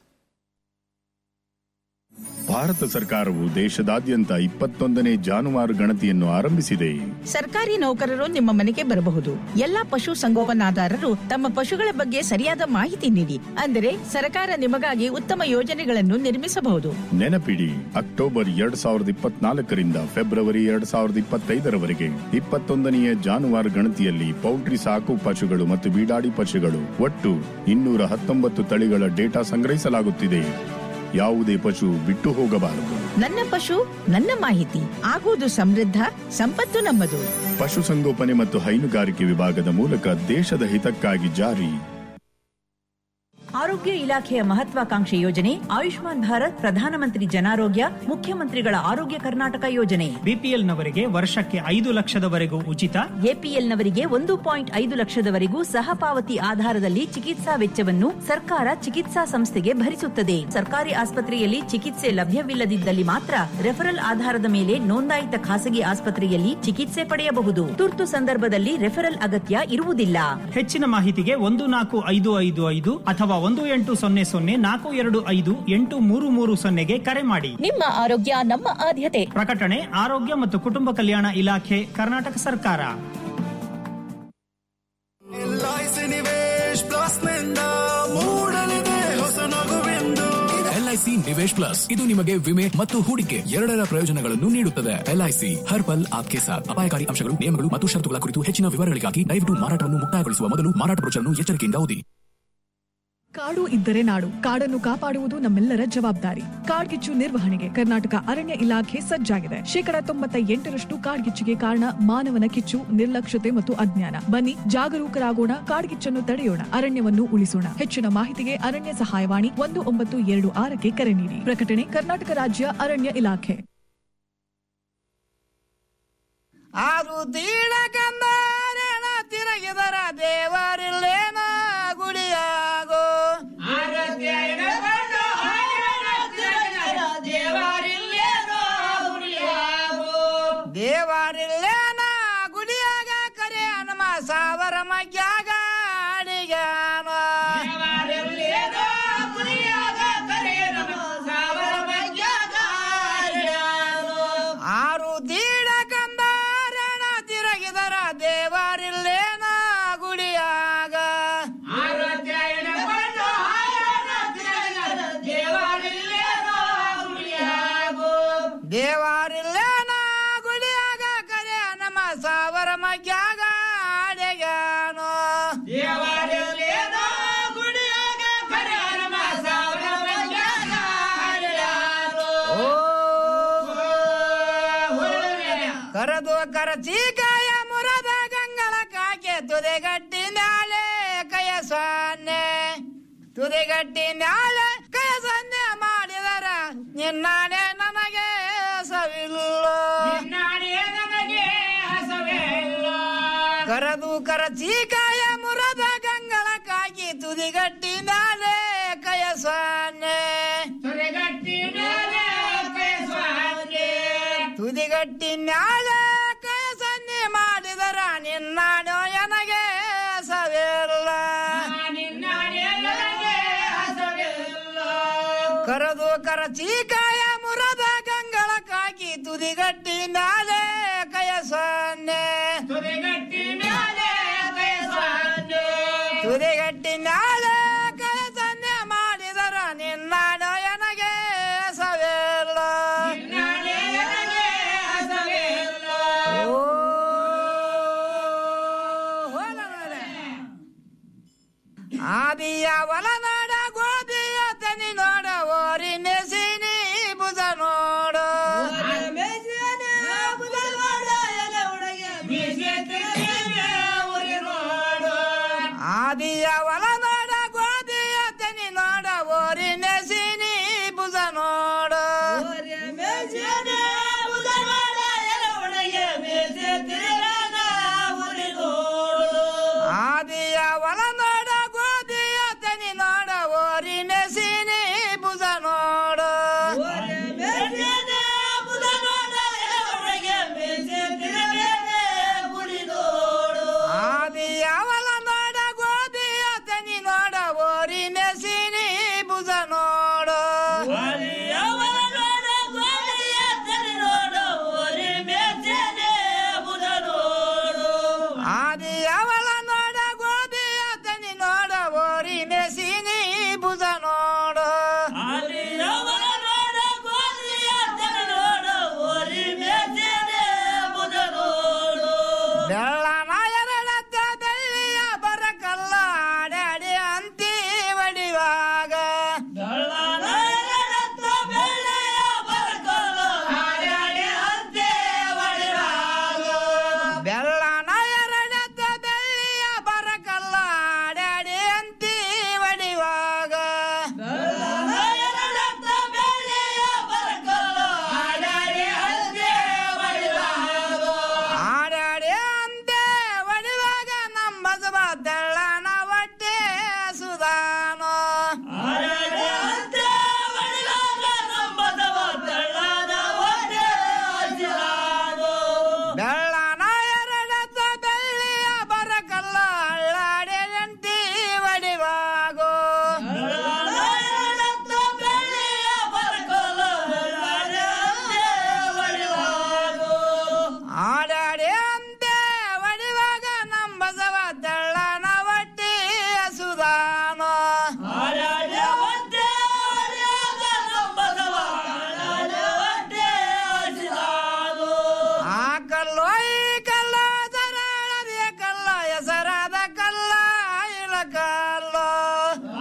ಭಾರತ ಸರ್ಕಾರವು ದೇಶದಾದ್ಯಂತ ಇಪ್ಪತ್ತೊಂದನೇ ಜಾನುವಾರು ಗಣತಿಯನ್ನು ಆರಂಭಿಸಿದೆ ಸರ್ಕಾರಿ ನೌಕರರು ನಿಮ್ಮ ಮನೆಗೆ ಬರಬಹುದು ಎಲ್ಲಾ ಪಶು ಸಂಗೋಪನಾದಾರರು ತಮ್ಮ ಪಶುಗಳ ಬಗ್ಗೆ ಸರಿಯಾದ ಮಾಹಿತಿ ನೀಡಿ ಅಂದರೆ ಸರ್ಕಾರ ನಿಮಗಾಗಿ ಉತ್ತಮ ಯೋಜನೆಗಳನ್ನು ನಿರ್ಮಿಸಬಹುದು ನೆನಪಿಡಿ ಅಕ್ಟೋಬರ್ ಎರಡ್ ಸಾವಿರದ ಇಪ್ಪತ್ನಾಲ್ಕರಿಂದ ಫೆಬ್ರವರಿ ಎರಡ್ ಸಾವಿರದ ಇಪ್ಪತ್ತೈದರವರೆಗೆ ಇಪ್ಪತ್ತೊಂದನೆಯ ಜಾನುವಾರು ಗಣತಿಯಲ್ಲಿ ಪೌಲ್ಟ್ರಿ ಸಾಕು ಪಶುಗಳು ಮತ್ತು ಬೀಡಾಡಿ ಪಶುಗಳು ಒಟ್ಟು ಇನ್ನೂರ ಹತ್ತೊಂಬತ್ತು ತಳಿಗಳ ಡೇಟಾ ಸಂಗ್ರಹಿಸಲಾಗುತ್ತಿದೆ ಯಾವುದೇ ಪಶು ಬಿಟ್ಟು ಹೋಗಬಾರದು ನನ್ನ ಪಶು ನನ್ನ ಮಾಹಿತಿ ಆಗುವುದು ಸಮೃದ್ಧ ಸಂಪತ್ತು ನಮ್ಮದು ಪಶುಸಂಗೋಪನೆ ಮತ್ತು ಹೈನುಗಾರಿಕೆ ವಿಭಾಗದ ಮೂಲಕ ದೇಶದ ಹಿತಕ್ಕಾಗಿ ಜಾರಿ ಆರೋಗ್ಯ ಇಲಾಖೆಯ ಮಹತ್ವಾಕಾಂಕ್ಷೆ ಯೋಜನೆ ಆಯುಷ್ಮಾನ್ ಭಾರತ್ ಪ್ರಧಾನಮಂತ್ರಿ ಜನಾರೋಗ್ಯ ಮುಖ್ಯಮಂತ್ರಿಗಳ ಆರೋಗ್ಯ ಕರ್ನಾಟಕ ಯೋಜನೆ ಬಿಪಿಎಲ್ ನವರಿಗೆ ವರ್ಷಕ್ಕೆ ಐದು ಲಕ್ಷದವರೆಗೂ ಉಚಿತ ಎಪಿಎಲ್ ನವರಿಗೆ ಒಂದು ಪಾಯಿಂಟ್ ಐದು ಲಕ್ಷದವರೆಗೂ ಸಹ ಪಾವತಿ ಆಧಾರದಲ್ಲಿ ಚಿಕಿತ್ಸಾ ವೆಚ್ಚವನ್ನು ಸರ್ಕಾರ ಚಿಕಿತ್ಸಾ ಸಂಸ್ಥೆಗೆ ಭರಿಸುತ್ತದೆ ಸರ್ಕಾರಿ ಆಸ್ಪತ್ರೆಯಲ್ಲಿ ಚಿಕಿತ್ಸೆ ಲಭ್ಯವಿಲ್ಲದಿದ್ದಲ್ಲಿ ಮಾತ್ರ ರೆಫರಲ್ ಆಧಾರದ ಮೇಲೆ ನೋಂದಾಯಿತ ಖಾಸಗಿ ಆಸ್ಪತ್ರೆಯಲ್ಲಿ ಚಿಕಿತ್ಸೆ ಪಡೆಯಬಹುದು ತುರ್ತು ಸಂದರ್ಭದಲ್ಲಿ ರೆಫರಲ್ ಅಗತ್ಯ ಇರುವುದಿಲ್ಲ ಹೆಚ್ಚಿನ ಮಾಹಿತಿಗೆ ಒಂದು ನಾಲ್ಕು ಐದು ಐದು ಐದು ಅಥವಾ ಒಂದು ಎಂಟು ಸೊನ್ನೆ ಸೊನ್ನೆ ನಾಲ್ಕು ಎರಡು ಐದು ಎಂಟು ಮೂರು ಮೂರು ಸೊನ್ನೆಗೆ ಕರೆ ಮಾಡಿ ನಿಮ್ಮ ಆರೋಗ್ಯ ನಮ್ಮ ಆದ್ಯತೆ ಪ್ರಕಟಣೆ ಆರೋಗ್ಯ ಮತ್ತು ಕುಟುಂಬ ಕಲ್ಯಾಣ ಇಲಾಖೆ ಕರ್ನಾಟಕ ಸರ್ಕಾರ ಎಲ್ಐಸಿ ನಿವೇಶ್ ಪ್ಲಸ್ ನಿಂದ ಮೂಡಲಿದೆ ಹೊಸ ನಗುವೆಂದು ಎಲ್ಐಸಿ ನಿವೇಶ್ ಪ್ಲಸ್ ಇದು ನಿಮಗೆ ವಿಮೆ ಮತ್ತು ಹೂಡಿಕೆ ಎರಡರ ಪ್ರಯೋಜನಗಳನ್ನು ನೀಡುತ್ತದೆ ಎಲ್ಐಸಿ ಹರ್ ಪಲ್ ಆಪ್ಕೆ ಸಾಥ್ ಅಪಾಯಕಾರಿ ಅಂಶಗಳು ನಿಯಮಗಳು ಮತ್ತು ಷರತ್ತುಗಳ ಕುರಿತು ಹೆಚ್ಚಿನ ವಿವರಗಳಿಗಾಗಿ ದಯವಿಟ್ಟು ಮಾರಾಟವನ್ನು ಮುಕ್ತಾಯಗೊಳಿಸುವ ಮೊದಲು ಮಾರಾಟ ಬ್ರೋಚರ್ನ್ನು ಎಚ್ಚರಿಕೆಯಿಂದ ಓದಿ ಕಾಡು ಇದ್ದರೆ ನಾಡು ಕಾಡನ್ನು ಕಾಪಾಡುವುದು ನಮ್ಮೆಲ್ಲರ ಜವಾಬ್ದಾರಿ ಕಾಡ್ಗಿಚ್ಚು ನಿರ್ವಹಣೆಗೆ ಕರ್ನಾಟಕ ಅರಣ್ಯ ಇಲಾಖೆ ಸಜ್ಜಾಗಿದೆ ಶೇಕಡ ತೊಂಬತ್ತ ಎಂಟರಷ್ಟು ಕಾಡ್ಗಿಚ್ಚಿಗೆ ಕಾರಣ ಮಾನವನ ಕಿಚ್ಚು ನಿರ್ಲಕ್ಷ್ಯತೆ ಮತ್ತು ಅಜ್ಞಾನ ಬನ್ನಿ ಜಾಗರೂಕರಾಗೋಣ ಕಾಡ್ಗಿಚ್ಚನ್ನು ತಡೆಯೋಣ ಅರಣ್ಯವನ್ನು ಉಳಿಸೋಣ ಹೆಚ್ಚಿನ ಮಾಹಿತಿಗೆ ಅರಣ್ಯ ಸಹಾಯವಾಣಿ ಒಂದು ಒಂಬತ್ತು ಎರಡು ಆರಕ್ಕೆ ಕರೆ ನೀಡಿ ಪ್ರಕಟಣೆ ಕರ್ನಾಟಕ ರಾಜ್ಯ ಅರಣ್ಯ ಇಲಾಖೆ ಆರು ತೀಳಕಂದರೇನ ತಿರುಗಿದರ ದೇವರಿಲ್ಲೇನ ಗುಡಿಯಾಗೋ ದೇವರಿಲ್ಲೇನ ಗುಡಿಯಾಗ ಕರೆ ಹನುಮ ಸಾವರ ಮಗ್ಯಾಗ ಅಡಿಗಾನ ಆರು ದೀಡ ಕಂದಾರಣ ತಿರುಗಿದರ ದೇವರಿಲ್ಲೇನ ಗುಡಿಯಾಗ ದೇವರಿಲ್ಲೇನ ಗುಡಿಯಾಗ ಕರೆ ನಮ್ಮ ಸಾವರ ಮಗ್ಯಾಗ ಅಡೆಗಾನು ದೇವರಿಲ್ಲೇನ ಗುಡಿಯಾಗ ಕರೆ ನಮ್ಮ ಸಾವರ ಮಗ್ಯಾಗ ಕರದು ಕರಚೀಕಾಯ ಮುರದ ಗಂಗಳ ಕಾಕೆ ತುದೆಗಟ್ಟಿ ಮ್ಯಾಲೆ ಕಯ ಸೊನ್ನೆ ತುದಿಗಟ್ಟಿ ಮ್ಯಾಲೆ ಕಯ ಸೊನ್ನೆ ಮಾಡಿದರ ನಿನ್ನಾಡೆ ನನಗೆ ಸವಿಲ್ಲ ನನಗೆ ಕರದು ಕರಚೀಕಾಯ ಮುರದ ಗಂಗಳ ಕಾಕಿ ತುದಿಗಟ್ಟಿ ಮ್ಯಾಲೆ ಕಯ ಸೊನ್ನೆ ತುದಿಗಟ್ಟಿ ಮ್ಯಾಲೆ ಕಯ ಸೊನ್ನೆ ತುದಿಗಟ್ಟಿ ಮ್ಯಾಲೆ ಕಯ ಸನ್ನೆ ಮಾಡಿದರ ನಿನ್ನಾಡೋ ನನಗೆ ಸವಿಲ್ಲ ಕರದು ಕರಚೀಕಾಯ ಮುರದ ಗಂಗಳ ಕಾಕಿ ತುದಿಗಟ್ಟಿ ಮ್ಯಾಲೆ ಕಯ ಸೊನ್ನೆ ತುದಿಗಟ್ಟಿ ಮ್ಯಾಲೆ ಕಯ ಸೊನ್ನೆ ತುದಿಗಟ್ಟಿ ಮ್ಯಾಲೆ ಕಯ ಸನ್ನೆ ಮಾಡಿದರ ನಿನ್ನಾಡೋ ನನಗೆ ಸವಿಲ್ಲ ಆದಿಯ ಒಲನಾಡ ಗೋಧಿಯ ತನಿ ನೋಡ ಓರಿ ಮೆಸಿನಿ ಬುಧ ನೋಡು ಆದಿಯ ಒಲನಾಡ ಗೋಧಿಯ ತನಿ ನೋಡ ಓರಿ ಮೆಸಿನಿ ಬುಧ ನೋಡು ಆದಿಯ ಒಲನಾಡ ಗೋಧಿಯ ತನಿ ನೋಡ ಓರಿ ಮೆಸಿನಿ ಬುಧ ನೋಡು ಆದಿಯ ಒಲನಾಡ ಗೋಧಿಯ ತನಿ ನೋಡ ಓರಿ ಮೆಸಿನಿ ಬುಧ ನೋಡು ಬಂದ್ರಲ್ಲೋ